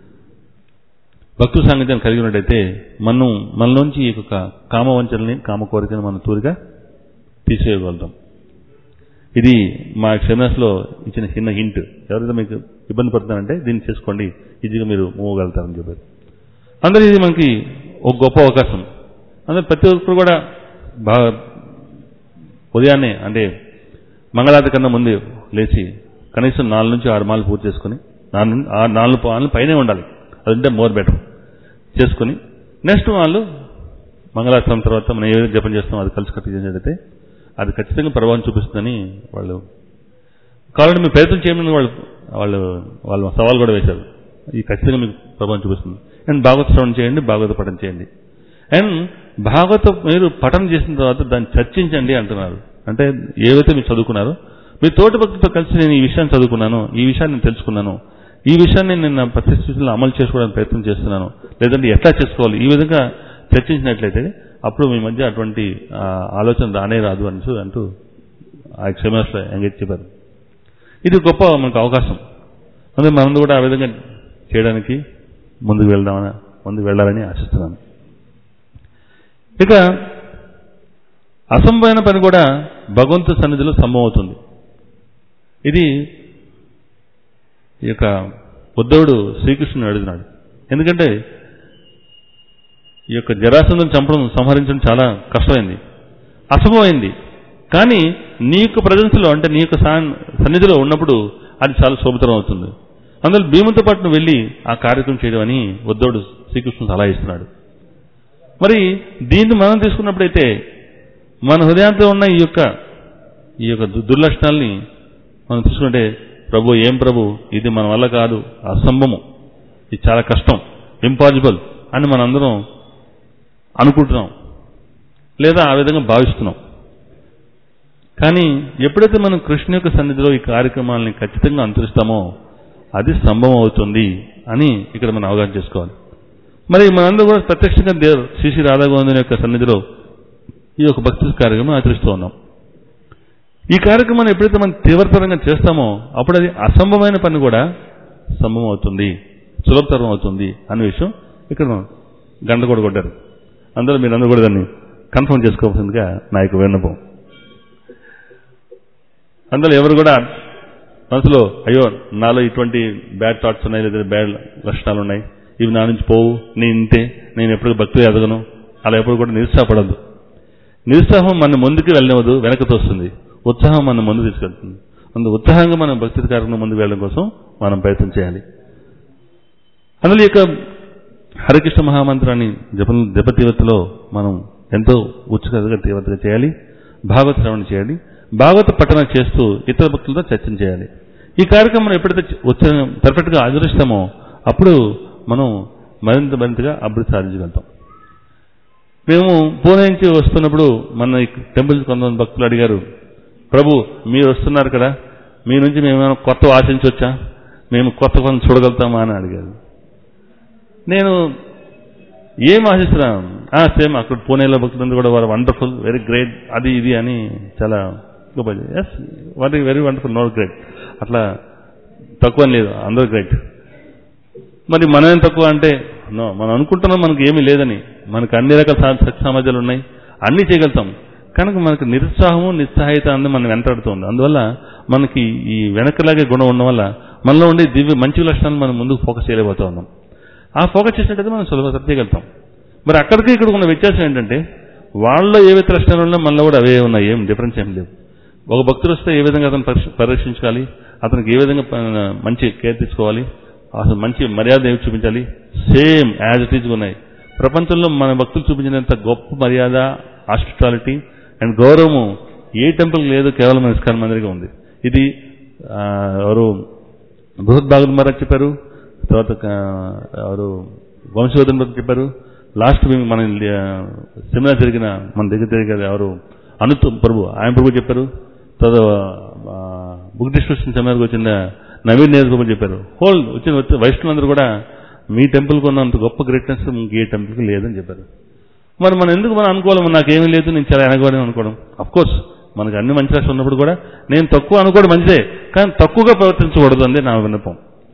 భక్తు సాంగత్యాన్ని కలిగి ఉన్నట్టయితే మనం మనలోంచి ఈ యొక్క కామవంచనని కామ కోరికని మనం తూరిగా తీసేయగలుగుతాం ఇది మా సెమినార్స్లో ఇచ్చిన చిన్న హింట్ ఎవరైతే మీకు ఇబ్బంది పడుతున్నారంటే దీన్ని చేసుకోండి ఈజీగా మీరు మూవ్ అవ్వగలుగుతారని చెప్పారు అందరూ ఇది మనకి ఒక గొప్ప అవకాశం అందరూ ప్రతి ఒక్కరు కూడా బాగా ఉదయాన్నే అంటే మంగళారతి కన్నా ముందు లేచి కనీసం నాలుగు నుంచి ఆరు మాలు పూర్తి చేసుకుని నాలుగు నుంచి- ఆ నాలుగు పాలు పైనే ఉండాలి అదంటే మోర్ బెటర్ చేసుకుని నెక్స్ట్ వాళ్ళు మంగళారతం తర్వాత మనం ఏదైతే జపం చేస్తామో అది కలిసి కట్టి చేసినట్టయితే అది ఖచ్చితంగా ప్రభావం చూపిస్తుందని వాళ్ళు కావాలంటే మీరు ప్రయత్నం చేయమని వాళ్ళు వాళ్ళు వాళ్ళు సవాల్ కూడా వేశారు ఇది ఖచ్చితంగా మీకు ప్రభావం చూపిస్తుంది అండ్ భాగవత శ్రవణం చేయండి భాగవత పఠనం చేయండి అండ్ భాగవత మీరు పఠనం చేసిన తర్వాత దాన్ని చర్చించండి అంటున్నారు అంటే ఏవైతే మీరు చదువుకున్నారో మీ తోటి భక్తులతో కలిసి నేను ఈ విషయాన్ని చదువుకున్నాను ఈ విషయాన్ని నేను తెలుసుకున్నాను ఈ విషయాన్ని నేను నా ప్రతి స్థితిలో అమలు చేసుకోవడానికి ప్రయత్నం చేస్తున్నాను లేదంటే ఎట్లా చేసుకోవాలి ఈ విధంగా చర్చించినట్లయితే అప్పుడు మీ మధ్య అటువంటి ఆ, ఆలోచన రానే రాదు అని అంటూ ఆ సెమినార్స్లో ఎంగేజ్ చెప్పారు ఇది గొప్ప మనకు అవకాశం అందుకే మనం కూడా ఆ విధంగా చేయడానికి ముందుకు వెళ్దామని ముందుకు వెళ్ళాలని ఆశిస్తున్నాను ఇక అసంభవమైన పని కూడా భగవంతు సన్నిధిలో సంభవం అవుతుంది ఇది ఈ యొక్క ఉద్ధవుడు శ్రీకృష్ణుని అడుగుతున్నాడు ఎందుకంటే ఈ యొక్క జరాసంధం చంపడం సంహరించడం చాలా కష్టమైంది అసంభవమైంది కానీ నీ యొక్క ప్రజెన్స్లో అంటే నీ యొక్క సాన్- సన్నిధిలో ఉన్నప్పుడు అది చాలా శోభతరం అవుతుంది అందులో భీముతో పాటు నువ్వు వెళ్ళి ఆ కార్యక్రమం చేయడం అని ఉద్ధవుడు శ్రీకృష్ణుడు సలహా ఇస్తున్నాడు మరి దీన్ని మనం తీసుకున్నప్పుడైతే మన హృదయంతో ఉన్న ఈ యొక్క ఈ యొక్క దు- దుర్లక్షణాల్ని మనం తీసుకుంటే ప్రభు ఏం ప్రభు ఇది మన వల్ల కాదు అసంభవం ఇది చాలా కష్టం ఇంపాసిబుల్ అని మనందరం అనుకుంటున్నాం లేదా ఆ విధంగా భావిస్తున్నాం కానీ ఎప్పుడైతే మనం కృష్ణ యొక్క సన్నిధిలో ఈ కార్యక్రమాలని ఖచ్చితంగా అనుసరిస్తామో అది సంభవం అవుతుంది అని ఇక్కడ మనం అవగాహన చేసుకోవాలి మరి మనందరూ కూడా ప్రత్యక్షంగా దేవ్ శ్రీ శ్రీ రాధాగోవిందుని యొక్క సన్నిధిలో ఈ యొక్క భక్తి కార్యక్రమం ఆచరిస్తూ ఉన్నాం ఈ కార్యక్రమాన్ని ఎప్పుడైతే మనం తీవ్రతరంగా చేస్తామో అప్పుడు అది అసంభవమైన పని కూడా సంభవం అవుతుంది సులభతరం అవుతుంది అనే విషయం ఇక్కడ గంట కూడా కొట్టారు అందరూ మీరందరూ కూడా దాన్ని కన్ఫర్మ్ చేసుకోవాల్సిందిగా నా యొక్క విన్నపం అందులో ఎవరు కూడా మనసులో అయ్యో నాలో ఇటువంటి బ్యాడ్ థాట్స్ ఉన్నాయి లేదా బ్యాడ్ లక్షణాలు ఉన్నాయి ఇవి నా నుంచి పోవు నేను ఇంతే నేను ఎప్పుడు భక్తులు ఎదగను అలా ఎప్పుడు కూడా నిరుత్సాహపడద్దు నిరుత్సాహం మన ముందుకు వెళ్ళనివ్వదు వెనక తోస్తుంది ఉత్సాహం మన ముందు తీసుకెళ్తుంది అందుకు ఉత్సాహంగా మనం భక్తి కార్యక్రమం ముందుకు వెళ్ళడం కోసం మనం ప్రయత్నం చేయాలి అందులో ఈ యొక్క హరికృష్ణ మహామంత్రాన్ని జప జప తీవ్రతలో మనం ఎంతో ఉత్సుకతగా తీవ్రతగా చేయాలి భాగవత శ్రవణ చేయాలి భాగవత పఠన చేస్తూ ఇతర భక్తులతో చర్చన చేయాలి ఈ కార్యక్రమం ఎప్పుడైతే వచ్చి పర్ఫెక్ట్గా ఆచరిస్తామో అప్పుడు మనం మరింత మరింతగా అభివృద్ధి సాధించగలుగుతాం మేము పూణే నుంచి వస్తున్నప్పుడు మన ఈ టెంపుల్ కొంతమంది భక్తులు అడిగారు ప్రభు మీరు వస్తున్నారు కదా మీ నుంచి మేము ఏమైనా కొత్త ఆశించవచ్చా మేము కొత్త పనులు చూడగలుగుతామా అని అడిగారు నేను ఏం ఆశిస్తున్నాను సేమ్ అక్కడ పూణేలో భక్తులందరూ కూడా వారు వండర్ఫుల్ వెరీ గ్రేట్ అది ఇది అని చాలా గొప్ప yes what very wonderful no great అట్లా తక్కువ అని లేదు అందరూ గ్రేట్ మరి మనమేం తక్కువ అంటే నో మనం అనుకుంటున్నాం మనకి ఏమీ లేదని మనకు అన్ని రకాల సా- శక్తి సామర్థ్యాలు ఉన్నాయి అన్నీ చేయగలుగుతాం కనుక మనకు నిరుత్సాహము నిస్సహాయత అన్నది మనం వెంటాడుతుంది అందువల్ల మనకి ఈ వెనకలాగే గుణం ఉండడం వల్ల మనలో ఉండే దివ్య మంచి లక్షణాలు మనం ముందుకు ఫోకస్ చేయలేకపోతా ఉన్నాం ఆ ఫోకస్ చేసినట్టయితే మనం సులభ చేయగలుగుతాం మరి అక్కడికి ఇక్కడ ఉన్న వ్యత్యాసం ఏంటంటే వాళ్ళలో ఏవైతే లక్షణాలు ఉన్నాయో మనలో కూడా అవే ఉన్నాయి ఏం డిఫరెన్స్ ఏం లేవు ఒక భక్తుడు వస్తే ఏ విధంగా అతను పరిశ- పరిరక్షించాలి అతనికి ఏ విధంగా ప- మంచి కేర్ తీసుకోవాలి అసలు మంచి మర్యాద ఏమి చూపించాలి సేమ్ యాజ్ ఇట్ ఈజ్ ఉన్నాయి ప్రపంచంలో మన భక్తులు చూపించినంత గొప్ప మర్యాద హాస్పిటాలిటీ అండ్ గౌరవము ఏ టెంపుల్ లేదు కేవలం మన ఇస్కాన్ మందిరిగా ఉంది ఇది ఆ, ఎవరు బృహద్భాగవత మహారాజ్ చెప్పారు తర్వాత ఆ, ఎవరు వంశవర్ధన్ భట్ చెప్పారు లాస్ట్ వీక్ మన ఆ, సెమినార్ జరిగిన మన దగ్గర జరిగిన ఎవరు అనుత్ ప్రభు ఆయన ప్రభు చెప్పారు తర్వాత ఆ, బుక్ డిస్కషన్ సెమినార్కి వచ్చిన నవీన్ నేర్ ప్రభు చెప్పారు హోల్ వచ్చిన వచ్చిన వైష్ణవులందరూ కూడా మీ టెంపుల్కి ఉన్నంత గొప్ప గ్రేట్నెస్ ఇంకే టెంపుల్కి లేదని చెప్పారు మరి మనం ఎందుకు మనం అనుకోవాలి నాకేమీ లేదు నేను చాలా వెనకబడి అనుకోవడం అఫ్ కోర్స్ మనకు అన్ని మంచి రాష్ట్రం ఉన్నప్పుడు కూడా నేను తక్కువ అనుకోవడం మంచిదే కానీ తక్కువగా ప్రవర్తించకూడదు అందే నా విన్నపం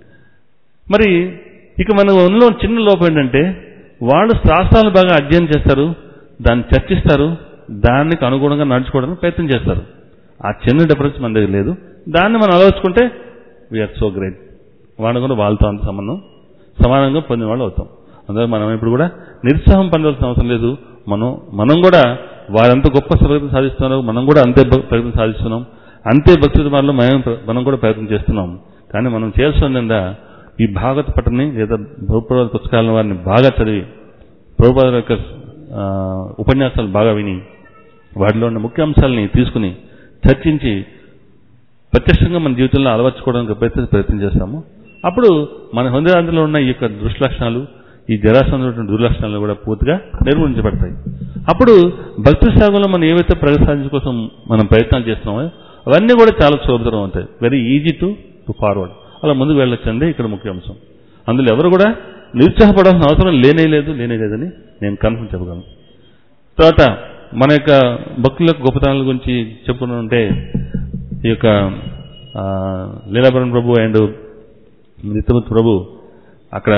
మరి ఇక మన ఉన్నలో చిన్న లోపం ఏంటంటే వాళ్ళు శాస్త్రాలు బాగా అధ్యయనం చేస్తారు దాన్ని చర్చిస్తారు దానికి అనుగుణంగా నడుచుకోవడానికి ప్రయత్నం చేస్తారు ఆ చిన్న డిఫరెన్స్ మన దగ్గర లేదు దాన్ని మనం ఆలోచుకుంటే వీఆర్ సో గ్రేట్ వాళ్ళు కూడా వాళ్ళతో అంత సంబంధం సమానంగా పొందిన వాళ్ళు అవుతాం అందులో మనం ఇప్పుడు కూడా నిరుత్సాహం పొందవలసిన అవసరం లేదు మనం మనం కూడా వారంత గొప్ప ప్రగతి సాధిస్తున్నారు మనం కూడా అంతే భ- ప్రగతి సాధిస్తున్నాం అంతే భక్తి మార్గంలో మనం ప్ర- మనం కూడా ప్రయత్నం చేస్తున్నాం కానీ మనం చేయాల్సిందా ఈ భాగవత పట్టణని లేదా ప్రభుత్వ పుస్తకాలను వారిని బాగా చదివి ప్రభుపాద యొక్క ఆ, ఉపన్యాసాలు బాగా విని వాటిలో ఉన్న ముఖ్య అంశాలని తీసుకుని చర్చించి ప్రత్యక్షంగా మన జీవితంలో అలవర్చుకోవడానికి ప్రయత్నం ప్రయత్నం చేస్తాము అప్పుడు మన హృదయాంధ్రలో ఉన్న ఈ యొక్క దుష్లక్షణాలు ఈ జరాసంలో దుర్లక్షణాలు కూడా పూర్తిగా నిర్మూలించబడతాయి అప్పుడు భక్తి సేవలో మనం ఏవైతే ప్రగతి సాధించ కోసం మనం ప్రయత్నాలు చేస్తున్నామో అవన్నీ కూడా చాలా సులభతరం అవుతాయి very easy to to forward అలా ముందుకు వెళ్ళొచ్చండి ఇక్కడ ముఖ్య అంశం అందులో ఎవరు కూడా నిరుత్సాహపడాల్సిన అవసరం లేనే లేదు లేనే లేదని నేను కన్ఫర్మ్ చెప్పగలను తర్వాత మన యొక్క భక్తుల యొక్క గొప్పతనాల గురించి చెప్పుకుంటుంటే ఈ యొక్క ఆ, లీలాభరణ్ ప్రభు అండ్ నిత్యమూర్తి ప్రభు అక్కడ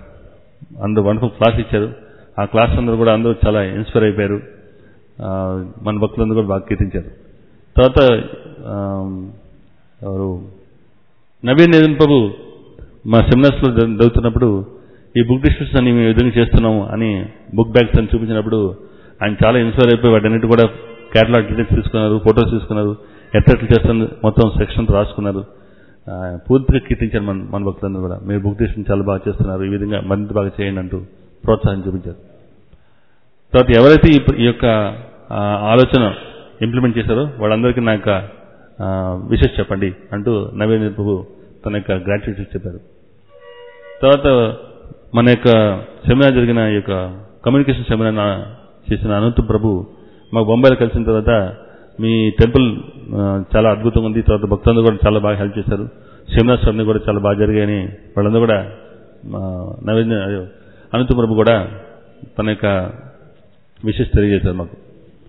అందరూ వండర్ఫుల్ క్లాస్ ఇచ్చారు ఆ క్లాస్ అందరూ కూడా అందరూ చాలా ఇన్స్పైర్ అయిపోయారు ఆ, మన భక్తులందరూ కూడా బాగా కీర్తించారు తర్వాత ఆ, ఎవరు నవీన్ నితిన్ ప్రభు మా సెమినార్స్లో చదువుతున్నప్పుడు ఈ బుక్ డిస్కషన్ అని మేము ఈ విధంగా చేస్తున్నాము అని బుక్ బ్యాగ్స్ అని చూపించినప్పుడు ఆయన చాలా ఇన్స్పైర్ అయిపోయి వాటన్నిటి కూడా క్యాటలాగ్ డీటెయిల్స్ తీసుకున్నారు ఫొటోస్ తీసుకున్నారు ఎట్లెట్లు చేస్తున్నారు మొత్తం సెక్షన్ రాసుకున్నారు ఆ, పూర్తిగా కీర్తించారు మన మన భక్తులందరూ కూడా మీరు బుక్ డిస్కషన్ చాలా బాగా చేస్తున్నారు ఈ విధంగా మరింత బాగా చేయండి అంటూ ప్రోత్సాహం చూపించారు తర్వాత ఎవరైతే ఈ ఈ యొక్క ఆ, ఆలోచన ఇంప్లిమెంట్ చేశారో వాళ్ళందరికీ నా యొక్క విషెస్ చెప్పండి అంటూ నవీన్ ప్రభు తన యొక్క గ్రాట్యుటీ చెప్పారు తర్వాత మన యొక్క సెమినార్ జరిగిన ఈ యొక్క కమ్యూనికేషన్ సెమినార్ నా- చేసిన అనంత ప్రభు మాకు బొంబాయిలో కలిసిన తర్వాత మీ టెంపుల్ ఆ, చాలా అద్భుతంగా ఉంది తర్వాత భక్తులందరూ కూడా చాలా బాగా హెల్ప్ చేశారు సెమినార్స్ అన్ని కూడా చాలా బాగా జరిగాయని వాళ్ళందరూ కూడా ఆ, నవీన్ అనంత ప్రభు కూడా తన యొక్క విషెస్ తెలియజేశారు మాకు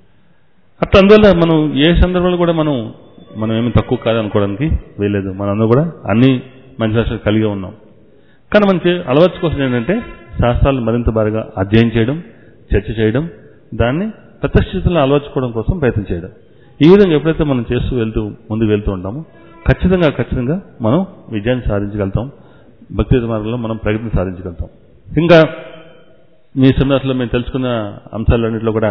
అట్లా అందువల్ల మనం ఏ సందర్భంలో కూడా మనం మనం ఏమి తక్కువ కాదు అనుకోవడానికి వీల్లేదు మనందరూ కూడా అన్ని మంచి రాష్ట్రాలు కలిగి ఉన్నాం కానీ మనం చే- అలవర్చుకోవాల్సింది ఏంటంటే శాస్త్రాలను మరింత బాగా అధ్యయనం చేయడం చర్చ చేయడం దాన్ని ప్రతిష్ఠితులను అలవర్చుకోవడం కోసం ప్రయత్నం చేయడం ఈ విధంగా ఎప్పుడైతే మనం చేస్తూ వెళ్తూ ముందుకు వెళ్తూ ఉంటామో ఖచ్చితంగా ఖచ్చితంగా మనం విజయాన్ని సాధించగలుగుతాం భక్తి మార్గంలో మనం ప్రగతిని సాధించగలుగుతాం ఇంకా మీ సెమినార్స్లో మేము తెలుసుకున్న అంశాలన్నింటిలో కూడా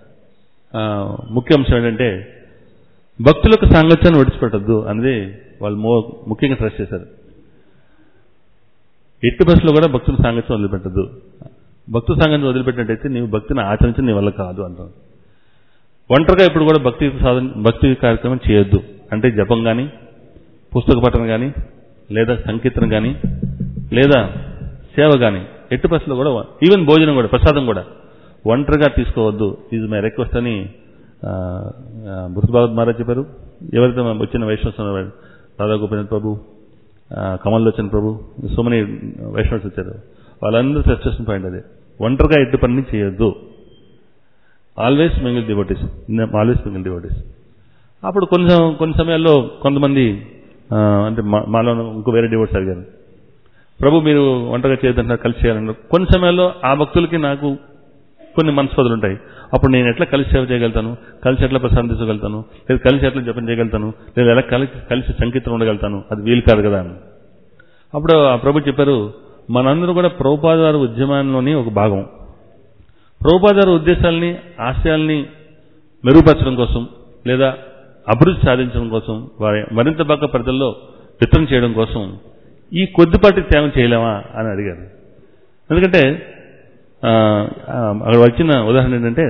ఆ, ముఖ్య అంశం ఏంటంటే భక్తులకు సాంగత్యాన్ని విడిచిపెట్టద్దు అనేది వాళ్ళు మో ముఖ్యంగా స్ట్రెస్ చేశారు ఎట్టి బస్సులో కూడా భక్తుల సాంగత్యం వదిలిపెట్టద్దు భక్తుల సాంగత్యం వదిలిపెట్టినట్టయితే నీవు భక్తిని ఆచరించడం నీ వల్ల కాదు అంటారు ఒంటరిగా ఇప్పుడు కూడా భక్తి సాధన భక్తి కార్యక్రమం చేయొద్దు అంటే జపం కానీ పుస్తక పఠనం కానీ లేదా సంకీర్తన కానీ లేదా సేవ కానీ ఎట్టి బస్సులో కూడా ఈవెన్ భోజనం కూడా ప్రసాదం కూడా ఒంటరిగా తీసుకోవద్దు ఇది మై రిక్వెస్ట్ అని బుద్ధబాబు మహారాజ్ చెప్పారు ఎవరైతే మన వచ్చిన వైష్ణవ రాధా గోపీనాథ్ ప్రభు ఆ, కమల్ లోచన్ ప్రభు సో మెనీ వైష్ణవ్స్ వచ్చారు వాళ్ళందరూ టెస్ట్ చేసిన పాయింట్ అదే ఒంటరిగా ఎట్టి పని చేయొద్దు always mingle devotees always mingle devotees అప్పుడు కొంచెం కొన్ని సమయాల్లో కొంతమంది ఆ, అంటే మా- మాలో ఇంకో వేరే డివోట్స్ అడిగారు ప్రభు మీరు ఒంటరిగా చేయొద్దంటున్నారు కలిసి చేయాలన్నారు కొన్ని సమయాల్లో ఆ భక్తులకి నాకు కొన్ని మనస్పదులు ఉంటాయి అప్పుడు నేను ఎట్లా కలిసి సేవ చేయగలుగుతాను కలిసి ఎట్లా ప్రసాదం తీసుకోగలుగుతాను లేదా కలిసి ఎట్లా జపం చేయగలుగుతాను లేదా ఎలా కలిసి కలిసి సంకీర్తన ఉండగలుగుతాను అది వీలు కాదు కదా అని అప్పుడు ఆ ప్రభు చెప్పారు మనందరూ కూడా ప్రభుపాద వారి ఉద్యమంలోని ఒక భాగం ప్రభుపాద వారి ఉద్దేశాలని ఆశయాల్ని మెరుగుపరచడం కోసం లేదా అభివృద్ధి సాధించడం కోసం వారి మరింత బాగా ప్రజల్లో వితరణ చేయడం కోసం ఈ కొద్దిపాటి త్యాగం చేయలేమా అని అడిగారు ఎందుకంటే ఆ, ఆ, అక్కడ వచ్చిన ఉదాహరణ ఏంటంటే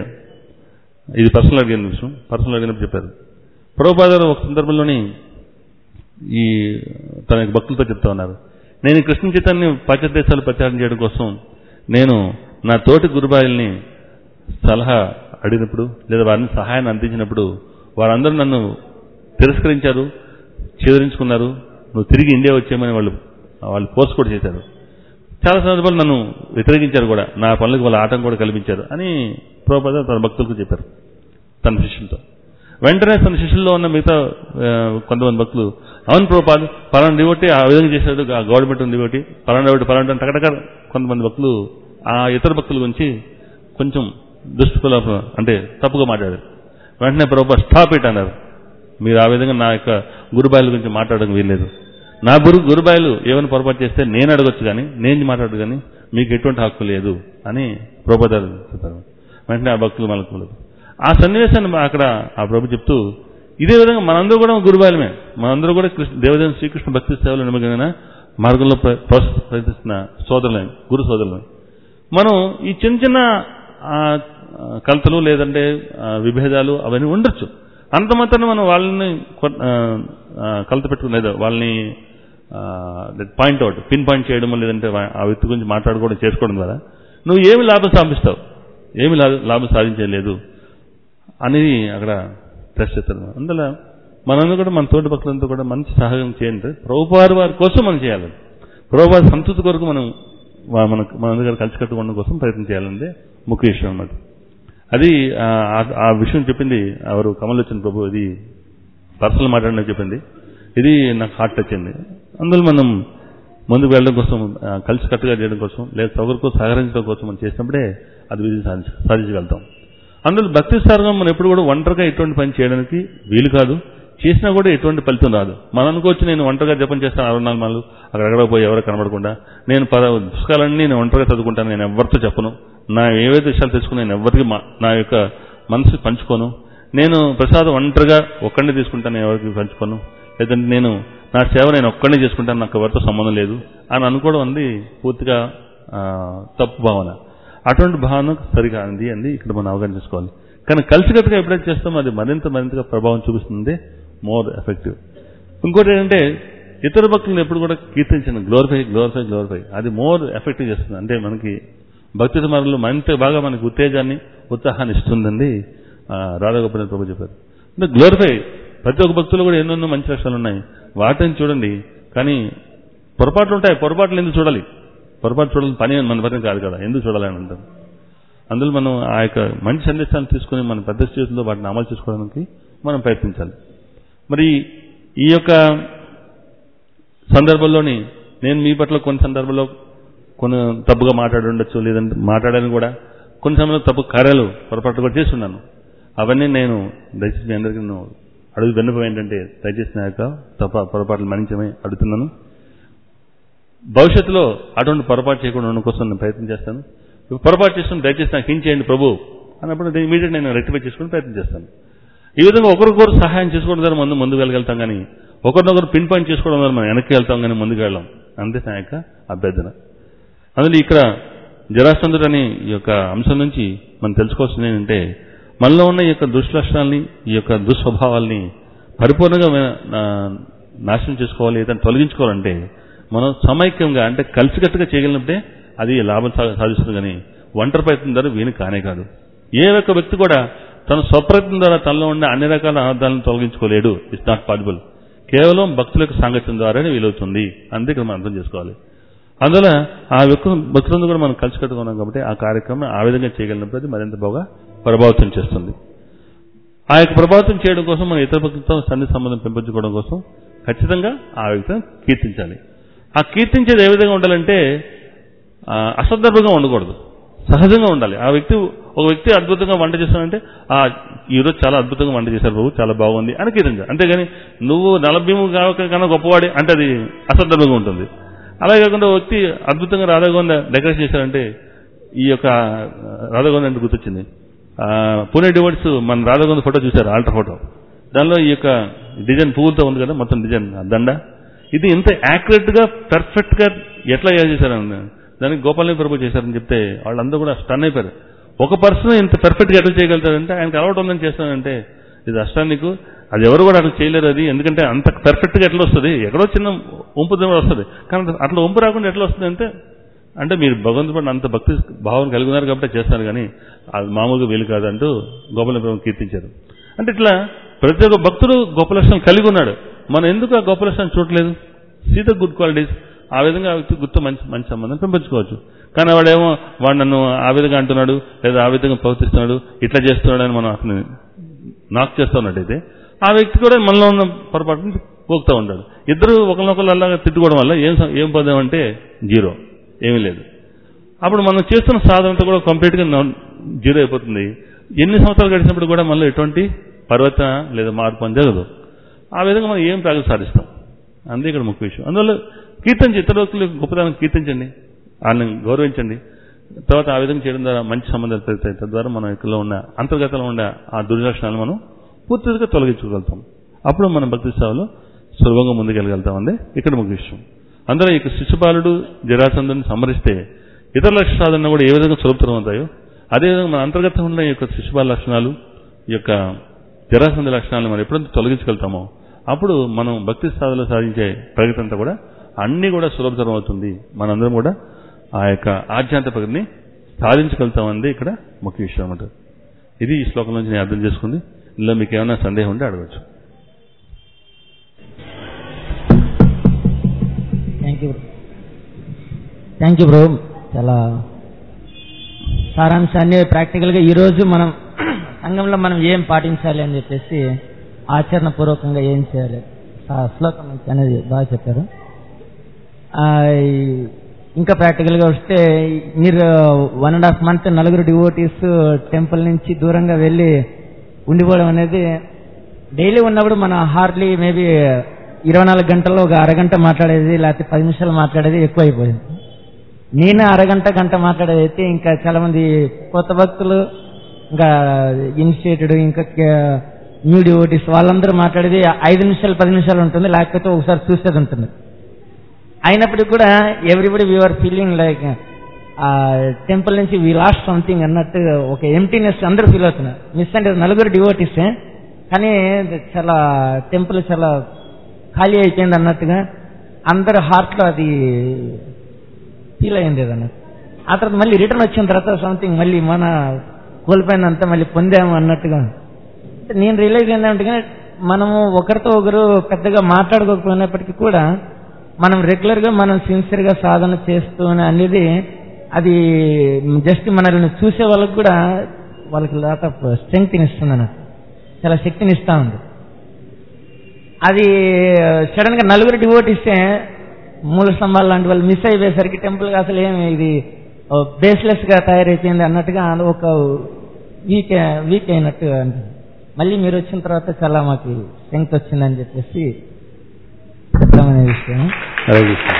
ఇది పర్సనల్ అడిగిన విషయం పర్సనల్ అడిగినప్పుడు చెప్పారు ప్రభుపాదారు ఒక సందర్భంలోని ఈ తన యొక్క భక్తులతో చెప్తా ఉన్నారు నేను ఈ కృష్ణ చైతన్యం పాశ్చాత్య దేశాలు ప్రచారం చేయడం కోసం నేను నా తోటి గురుబాయిల్ని సలహా అడిగినప్పుడు లేదా వారిని సహాయాన్ని అందించినప్పుడు వారందరూ నన్ను తిరస్కరించారు చేదరించుకున్నారు నువ్వు తిరిగి ఇండియా వచ్చేయమని వాళ్ళు వాళ్ళు పోస్ట్ కూడా చేశారు చాలా సందర్భాలు నన్ను వ్యతిరేకించారు కూడా నా పనులకు వాళ్ళ ఆటం కూడా కల్పించారు అని ప్రభుపాద తన భక్తులకు చెప్పారు తన శిష్యులతో వెంటనే తన శిష్యుల్లో ఉన్న మిగతా ఆ, కొంతమంది భక్తులు అవును ప్రభుపాద్ పలానా డివోటి ఆ విధంగా చేశాడు ఆ గవర్నమెంట్ డివోటి పలానా డివోటి పలానా టకటక కొంతమంది భక్తులు ఆ ఇతర భక్తుల గురించి కొంచెం దుష్ప్రలాప అంటే తప్పుగా మాట్లాడారు వెంటనే ప్రభుపాద్ స్టాప్ ఇట్ అన్నారు మీరు ఆ విధంగా నా యొక్క గురుబాయిల గురించి మాట్లాడడం వీల్లేదు నా గురు గురుబాయిలు ఏమైనా పొరపాటు చేస్తే నేను అడగొచ్చు కానీ నేను మాట్లాడదు కానీ మీకు ఎటువంటి హక్కు లేదు అని ప్రభుపాదాలు చెప్పారు వెంటనే ఆ భక్తులు మలకలేదు ఆ సన్నివేశాన్ని అక్కడ ఆ ప్రభు చెప్తూ ఇదే విధంగా మనందరూ కూడా గురుబాయిలమే మనందరూ కూడా కృష్ణ దేవదేవ శ్రీకృష్ణ భక్తి సేవలు నిమగ్నమైన మార్గంలో ప్ర- ప్ర- ప్రయత్నిస్తున్న సోదరులమే గురు సోదరులమే మనం ఈ చిన్న చిన్న ఆ, ఆ, కలతలు లేదంటే ఆ, విభేదాలు అవన్నీ ఉండొచ్చు అంత మాత్రం మనం వాళ్ళని కొ- ఆ, ఆ, కలత పెట్టుకునేది వాళ్ళని పాయింట్ అవుట్ పిన్ పాయింట్ చేయడం లేదంటే వా- ఆ వ్యక్తి గురించి మాట్లాడుకోవడం చేసుకోవడం ద్వారా నువ్వు ఏమి లాభం సాధిస్తావు ఏమి లా- లాభం సాధించలేదు అనేది అక్కడ టెస్ట్ చేస్తారు అందువల్ల మనందరూ కూడా మన తోటి భక్తులంతా కూడా మంచి సహాయం చేయండి ప్రభువారి వారి కోసం మనం చేయాలి ప్రభువారి సంతృప్తి కొరకు మనం వా- మన మన దగ్గర కలిసి కట్టుకోవడం కోసం ప్రయత్నం చేయాలంటే ముఖ్య విషయం అన్నమాట అది ఆ, ఆ- ఆ విషయం చెప్పింది ఎవరు కమలోచన్ ప్రభు ఇది పర్సనల్ మాట్లాడిన చెప్పింది ఇది నాకు హార్ట్ టచ్ అయింది అందులో మనం ముందుకు వెళ్ళడం కోసం ఆ, కలిసి కట్టుగా చేయడం కోసం లేదా ఒకరికో సహకరించడం కోసం మనం చేసినప్పుడే అది విజయం సాధించ సాధించగలుగుతాం అందులో భక్తి సారంగం మనం ఎప్పుడు కూడా ఒంటరిగా ఎటువంటి పని చేయడానికి వీలు కాదు చేసినా కూడా ఎటువంటి ఫలితం రాదు మనం అనుకోవచ్చు నేను ఒంటరిగా జపం చేస్తాను అరవై నాలుగు మాలు అక్కడెక్కడ పోయి ఎవరు కనబడకుండా నేను పద పుస్తకాలన్నీ నేను ఒంటరిగా చదువుకుంటాను నేను ఎవరితో చెప్పను నా ఏవైతే విషయాలు తెలుసుకుని నేను ఎవరికి మా- నా యొక్క మనసు పంచుకోను నేను ప్రసాదం ఒంటరిగా ఒక్కడిని తీసుకుంటాను నేను ఎవరికి పంచుకోను లేదంటే నేను నా సేవ నేను ఒక్కడిని చేసుకుంటాను నాకు ఎవరితో సంబంధం లేదు అని అనుకోవడం అంది పూర్తిగా ఆ, తప్పు భావన అటువంటి భావన సరిగా అంది అంది ఇక్కడ మనం అవగాహన చేసుకోవాలి కానీ కలిసికట్టుగా ఎప్పుడైతే చేస్తామో అది మరింత మరింతగా ప్రభావం చూపిస్తుంది మోర్ ఎఫెక్టివ్ ఇంకోటి ఏంటంటే ఇతర భక్తులను ఎప్పుడు కూడా కీర్తించండి గ్లోరిఫై గ్లోరిఫై గ్లోరిఫై అది మోర్ ఎఫెక్టివ్ చేస్తుంది అంటే మనకి భక్తి మార్గంలో మరింత బాగా మనకి ఉత్తేజాన్ని ఉత్సాహాన్ని ఇస్తుందండి ఆ, రాధాగోపాల ప్రభు చెప్పారు అంటే గ్లోరిఫై ప్రతి ఒక్క భక్తులు కూడా ఎన్నెన్నో మంచి లక్షణాలు ఉన్నాయి వాటిని చూడండి కానీ పొరపాట్లు ఉంటాయి పొరపాట్లు ఎందుకు చూడాలి పొరపాటు చూడాలని పని మన పని కాదు కదా ఎందుకు చూడాలని అంటారు అందులో మనం ఆ యొక్క మంచి సందేశాన్ని తీసుకుని మన పెద్ద జీవితంలో వాటిని అమలు చేసుకోవడానికి మనం ప్రయత్నించాలి మరి ఈ యొక్క సందర్భంలోని నేను మీ పట్ల కొన్ని సందర్భాల్లో కొన్ని తప్పుగా మాట్లాడి ఉండొచ్చు లేదంటే మాట్లాడాను కూడా కొన్ని సమయంలో తప్పు కార్యాలు పొరపాటు కూడా చేస్తున్నాను అవన్నీ నేను దయచేసి మీ అందరికీ నేను అడుగు విన్నపం ఏంటంటే దయచేసి నా యొక్క తప్ప పొరపాట్లు మన్నించమని అడుగుతున్నాను భవిష్యత్తులో అటువంటి పొరపాటు చేయకుండా ఉండడం కోసం నేను ప్రయత్నం చేస్తాను ఇప్పుడు పొరపాటు చేస్తున్న దయచేసి నాకు ఏం చేయండి ప్రభు అన్నప్పుడు ఇమీడియట్ నేను రెక్టిఫై చేసుకుని ప్రయత్నం చేస్తాను ఈ విధంగా ఒకరికొకరు సహాయం చేసుకోవడం ద్వారా ముందు ముందుకు వెళ్ళగలుగుతాం కానీ ఒకరినొకరు పిన్ పాయింట్ చేసుకోవడం ద్వారా మనం వెనక్కి వెళ్తాం కానీ ముందుకు వెళ్ళాం అంతే నా యొక్క అభ్యర్థన అందులో ఇక్కడ జరాసంధుడు అనే ఈ యొక్క అంశం నుంచి మనం తెలుసుకోవాల్సింది ఏంటంటే మనలో ఉన్న ఈ యొక్క దుష్లక్షణాలని ఈ యొక్క దుస్వభావాల్ని పరిపూర్ణంగా మే- నా- నాశనం చేసుకోవాలి ఏదైనా తొలగించుకోవాలంటే మనం సమైక్యంగా అంటే కలిసికట్టుగా చేయగలిగినప్పుడే అది లాభం సా- సాధిస్తుంది కానీ ఒంటరి ప్రయత్నం ద్వారా వీని కానే కాదు ఏ ఒక్క వ్యక్తి కూడా తన స్వప్రయత్నం ద్వారా తనలో ఉన్న అన్ని రకాల అర్థాలను తొలగించుకోలేడు ఇట్స్ నాట్ పాసిబుల్ కేవలం భక్తుల యొక్క సాంగత్యం ద్వారానే వీలవుతుంది అంతే ఇక్కడ మనం అర్థం చేసుకోవాలి అందువల్ల ఆ యొక్క భక్తులందరూ కూడా మనం కలిసి కట్టుకున్నాం కాబట్టి ఆ కార్యక్రమం ఆ విధంగా చేయగలిగినప్పుడు అది మరింత బాగా ప్రభావితం చేస్తుంది ఆ యొక్క ప్రభావితం చేయడం కోసం మన ఇతర భక్తులతో సన్ని సంబంధం పెంపొంచుకోవడం కోసం ఖచ్చితంగా ఆ వ్యక్తిని కీర్తించాలి ఆ కీర్తించేది ఏ విధంగా ఉండాలంటే ఆ, అసందర్భంగా ఉండకూడదు సహజంగా ఉండాలి ఆ వ్యక్తి ఒక వ్యక్తి అద్భుతంగా వంట చేస్తానంటే ఆ ఈరోజు చాలా అద్భుతంగా వంట చేశారు బాబు చాలా బాగుంది అని కీర్తించాలి అంతేగాని నువ్వు నలభీము కావక కన్నా గొప్పవాడి అంటే అది అసందర్భంగా ఉంటుంది అలాగే కాకుండా ఒక వ్యక్తి అద్భుతంగా రాధాగోంద డెకరేట్ చేశారంటే ఈ యొక్క రాధాగోంద అంటే గుర్తొచ్చింది ఆ, పూణే డివోట్స్ మన రాధాగోంద ఫోటో చూశారు ఆల్టర్ ఫోటో దానిలో ఈ యొక్క డిజైన్ పువ్వులతో ఉంది కదా మొత్తం డిజైన్ ఆ దండ ఇది ఇంత యాక్యురేట్ గా పర్ఫెక్ట్ గా ఎట్లా చేశారని దానికి గోపాలని ప్రభు చేశారని చెప్తే వాళ్ళందరూ కూడా స్టన్ అయిపోయారు ఒక పర్సన్ ఇంత పర్ఫెక్ట్ గా ఎట్లా చేయగలుగుతారంటే ఆయనకు అలవాటు ఉందని చేస్తానంటే ఇది అష్టానికి అది ఎవరు కూడా అట్లా చేయలేరు అది ఎందుకంటే అంత పర్ఫెక్ట్గా ఎట్లా వస్తుంది ఎక్కడో చిన్న వంపు దిమ్మ వస్తుంది కానీ అట్లా వంపు రాకుండా ఎట్లా వస్తుంది అంటే అంటే మీరు భగవంతుడు పట్ల అంత భక్తి భావం కలిగి ఉన్నారు కాబట్టి చేస్తారు కానీ అది మామూలుగా వీలు కాదంటూ గోపాల బ్రహ్మ కీర్తించారు అంటే ఇట్లా ప్రతి ఒక్క భక్తుడు గొప్ప లక్షణం కలిగి ఉన్నాడు మనం ఎందుకు ఆ గొప్ప లక్షణం చూడలేదు సీ ద గుడ్ క్వాలిటీస్ ఆ విధంగా ఆ వ్యక్తి గుర్తు మంచి మంచి సంబంధం పెంపొంచుకోవచ్చు కానీ వాడేమో వాడు నన్ను ఆ విధంగా అంటున్నాడు లేదా ఆ విధంగా ప్రవర్తిస్తున్నాడు ఇట్లా చేస్తున్నాడు అని మనం అతను నాక్ చేస్తున్నట్టయితే ఆ వ్యక్తి కూడా మనలో ఉన్న పొరపాటుని పోగుతూ ఉంటాడు ఇద్దరు ఒకరినొకరు అలాగా తిట్టుకోవడం వల్ల ఏం స- ఏం పొందాం అంటే జీరో ఏమీ లేదు అప్పుడు మనం చేస్తున్న సాధన అంతా కూడా కంప్లీట్గా నౌ- జీరో అయిపోతుంది ఎన్ని సంవత్సరాలు గడిచినప్పుడు కూడా మనలో ఎటువంటి పరివర్తన లేదా మార్పు అని జరగదు ఆ విధంగా మనం ఏం ప్రగతి సాధిస్తాం అంతే ఇక్కడ ముఖ్య విషయం అందువల్ల కీర్తించి ఇతర వ్యక్తుల యొక్క గొప్పతనం కీర్తించండి వాళ్ళని గౌరవించండి తర్వాత ఆ విధంగా చేయడం ద్వారా మంచి సంబంధాలు పెరుగుతాయి తద్వారా మన ఇక్కడ ఉన్న అంతర్గతంలో ఉండే ఆ దుర్లక్షణాలు మనం పూర్తిగా తొలగించుకోగలుగుతాం అప్పుడు మనం భక్తి సేవలో సులభంగా ముందుకెళ్ళగలుగుతామండి ఇక్కడ ముఖ్య విషయం అందులో ఇక శిశుపాలుడు జరాసంధుని సంహరిస్తే ఇతర లక్షణాలన్నీ కూడా ఏ విధంగా సులభతరం అవుతాయో అదేవిధంగా మన అంతర్గతంగా ఉన్న ఈ యొక్క శిశుపాల లక్షణాలు ఈ యొక్క జరాసంధ లక్షణాలను మనం ఎప్పుడైతే తొలగించగలుగుతామో అప్పుడు మనం భక్తి సాధనలో సాధించే ప్రగతి అంతా కూడా అన్నీ కూడా సులభతరం అవుతుంది మనందరం కూడా ఆ యొక్క ఆధ్యాత్మిక ప్రగతిని సాధించగలుగుతామంది ఇక్కడ ముఖ్య విషయం అన్నమాట ఇది ఈ శ్లోకం నుంచి నేను అర్థం చేసుకుంది ఇందులో మీకు ఏమైనా సందేహం ఉంటే అడగచ్చు thank you thank you bro చాలా సారాంశాన్ని ప్రాక్టికల్గా ఈరోజు మనం సంఘంలో మనం ఏం పాటించాలి అని చెప్పేసి ఆచరణ పూర్వకంగా ఏం చేయాలి ఆ శ్లోకం నుంచి అనేది బాగా చెప్పారు ఆ, ఈ- ఇంకా ప్రాక్టికల్గా వస్తే మీరు వన్ అండ్ హాఫ్ మంత్ నలుగురు డివోటీస్ టెంపుల్ నుంచి దూరంగా వెళ్ళి ఉండిపోవడం అనేది డైలీ ఉన్నప్పుడు మన హార్డ్లీ మేబీ ఇరవై నాలుగు గంటల్లో ఒక అరగంట మాట్లాడేది లేకపోతే పది నిమిషాలు మాట్లాడేది ఎక్కువ అయిపోయింది నేను అరగంట గంట మాట్లాడేది అయితే ఇంకా చాలా మంది కొత్త భక్తులు ఇంకా ఇనిషియేటెడ్ ఇంకా న్యూ డివోటీస్ వాళ్ళందరూ మాట్లాడేది ఐదు నిమిషాలు పది నిమిషాలు ఉంటుంది లేకపోతే ఒకసారి చూసేది ఉంటుంది అయినప్పటికీ కూడా everybody we're feeling like temple నుంచి వీ లాస్ట్ సంథింగ్ అన్నట్టు ఒక ఎంటీనెస్ అందరూ ఫీల్ అవుతున్నారు మిస్ అంటే నలుగురు డివోటీసే కానీ చాలా టెంపుల్ చాలా ఖాళీ అయిపోయింది అన్నట్టుగా అందరు హార్ట్లో అది ఫీల్ అయింది అది అన్నట్టు ఆ తర్వాత మళ్ళీ రిటర్న్ వచ్చిన తర్వాత సంథింగ్ మళ్ళీ మన కోల్పోయినంత మళ్ళీ పొందాము అన్నట్టుగా అంటే నేను రియలైజ్ ఏంటంటే మనము ఒకరితో ఒకరు పెద్దగా మాట్లాడుకోకపోయినప్పటికీ కూడా మనం రెగ్యులర్గా మనం సిన్సియర్గా సాధన చేస్తూ అనేది అది జస్ట్ మనల్ని చూసే వాళ్ళకి కూడా వాళ్ళకి లాట్ ఆఫ్ స్ట్రెంగ్త్ ఇస్తుంది అన్నట్టు చాలా శక్తిని ఇస్తా ఉంది అది సడన్ గా నలుగురు డివోటిస్తే మూల స్తంభాలు లాంటి వాళ్ళు మిస్ అయిపోయేసరికి టెంపుల్ అసలు ఏమి ఇది బేస్లెస్ గా తయారైపోయింది అన్నట్టుగా ఒక వీక్ వీక్ అయినట్టు అనిపించింది. మళ్ళీ మీరు వచ్చిన తర్వాత చాలా మాకు స్ట్రెంగ్త్ వచ్చిందని చెప్పేసి చెప్తామనే విషయం హరే కృష్ణ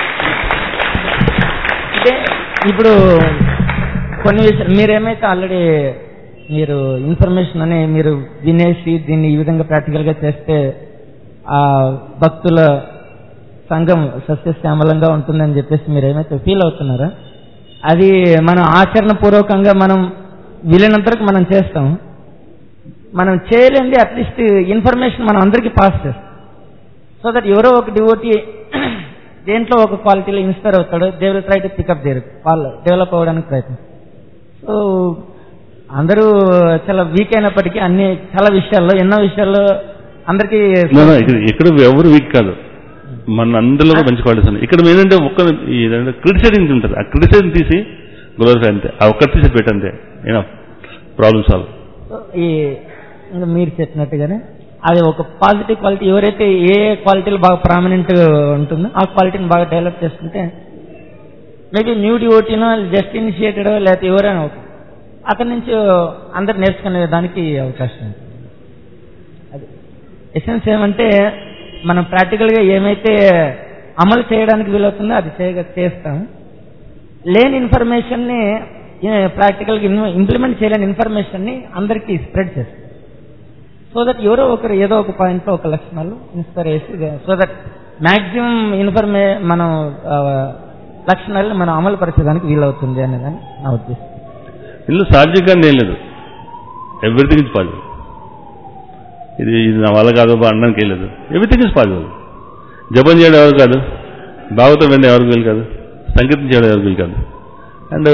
అంటే ఇప్పుడు కొన్ని విషయాలు మీరేమైతే ఆల్రెడీ మీరు ఇన్ఫర్మేషన్ అని మీరు వినేసి దీన్ని ఈ విధంగా ప్రాక్టికల్ గా చేస్తే ఆ భక్తుల సంఘం సస్యశ్యామలంగా ఉంటుందని చెప్పేసి మీరు ఏమైతే ఫీల్ అవుతున్నారో అది మనం ఆచరణ పూర్వకంగా మనం వీలైనంత వరకు మనం చేస్తాం మనం చేయలేంది అట్లీస్ట్ ఇన్ఫర్మేషన్ మనం అందరికీ పాస్ చేస్తాం సో దట్ ఎవరో ఒక డివోటీ దేంట్లో ఒక క్వాలిటీలో ఇన్స్పైర్ అవుతాడు they will try to pick up their వాళ్ళు డెవలప్ అవ్వడానికి ప్రయత్నం సో అందరూ చాలా వీక్ అయినప్పటికీ అన్ని చాలా విషయాల్లో ఎన్నో విషయాల్లో అందరికీ No, no, ఇక్కడ ఇక్కడ ఎవరు వీక్ కాదు మన అందరిలో కూడా మంచి క్వాలిటీస్ ఉన్నాయి ఇక్కడ ఏంటంటే ఒక్క క్రిటిసైజింగ్ ఉంటుంది ఆ క్రిటిసైజింగ్ తీసి గ్లోరిఫై అంతే ఆ ఒక్కటి తీసి పెట్టంతే ఏనా ప్రాబ్లమ్ సాల్వ్ సో ఈ ఇంకా మీరు చెప్పినట్టుగానే అది ఒక పాజిటివ్ క్వాలిటీ ఎవరైతే ఏ క్వాలిటీలు బాగా ప్రామినెంట్ ఉంటుందో ఆ క్వాలిటీని బాగా డెవలప్ చేసుకుంటే మేబీ న్యూ డివోటీనో జస్ట్ ఇనిషియేటెడ్ లేకపోతే ఎవరైనా ఒక- అతని నుంచి అందరు నేర్చుకునే దానికి అవకాశం ఉంది అది ఎసెన్స్ ఏమంటే మనం ప్రాక్టికల్గా ఏమైతే అమలు చేయడానికి వీలవుతుందో అది చేయగ చేస్తాం లేని ఇన్ఫర్మేషన్ని ప్రాక్టికల్గా ఇంప్లిమెంట్ చేయలేని ఇన్ఫర్మేషన్ని అందరికీ స్ప్రెడ్ చేస్తాం సో దట్ ఎవరో ఒకరు ఏదో ఒక పాయింట్లో ఒక లక్షణాలు ఇన్స్పైర్ చేసి సో దట్ మ్యాక్సిమం ఇన్ఫర్మే మనం ఆ, లక్షణాలను మనం అమలు పరచడానికి వీలవుతుంది అనేదని నా ఉద్దేశం ఇందులో సాధ్యంగా ఏం లేదు ఎవ్రీథింగ్ ఇస్ పాసిబుల్ ఇది ఇది నా వల్ల కాదు బా అనడానికి వెళ్ళలేదు ఎవ్రీథింగ్ ఇస్ పాసిబుల్ జపం చేయడం ఎవరు కాదు భాగవతం వినడం ఎవరికి వీలు కాదు సంగీతం చేయడం ఎవరికి వీలు కాదు అండ్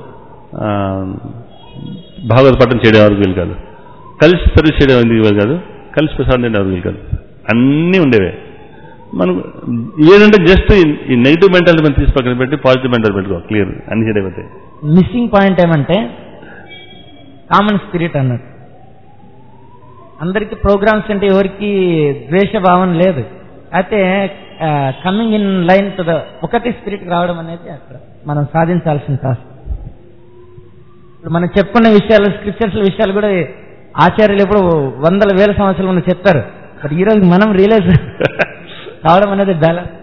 భాగవత పట్టణం చేయడం ఎవరికి వీలు కాదు కలిసి సర్వీస్ చేయడం ఎందుకు వీలు కాదు కలిసి ప్రసాదం చేయడం ఎవరికి వీలు కాదు అన్నీ ఉండేవే మనం ఏంటంటే జస్ట్ ఈ నెగిటివ్ మెంటాలిటీ మనం తీసి పక్కన పెట్టి పాజిటివ్ మెంటాలిటీ పెట్టుకో క్లియర్ అన్ని చేయకపోతే మిస్సింగ్ పాయింట్ ఏమంటే కామన్ స్పిరిట్ అన్నట్టు అందరికి ప్రోగ్రామ్స్ అంటే ఎవరికి ద్వేష భావం లేదు అయితే coming in line to the ఒకటి స్పిరిట్ రావడం అనేది అక్కడ మనం సాధించాల్సిన టాస్క్ ఇప్పుడు మనం చెప్పుకున్న విషయాలు స్క్రిప్చర్స్ విషయాలు కూడా ఆచార్యులు ఎప్పుడు వందల వేల సంవత్సరాలు మనం చెప్తారు బట్ ఈ రోజు మనం రియలైజ్ కావడం అనేది బ్యాలెన్స్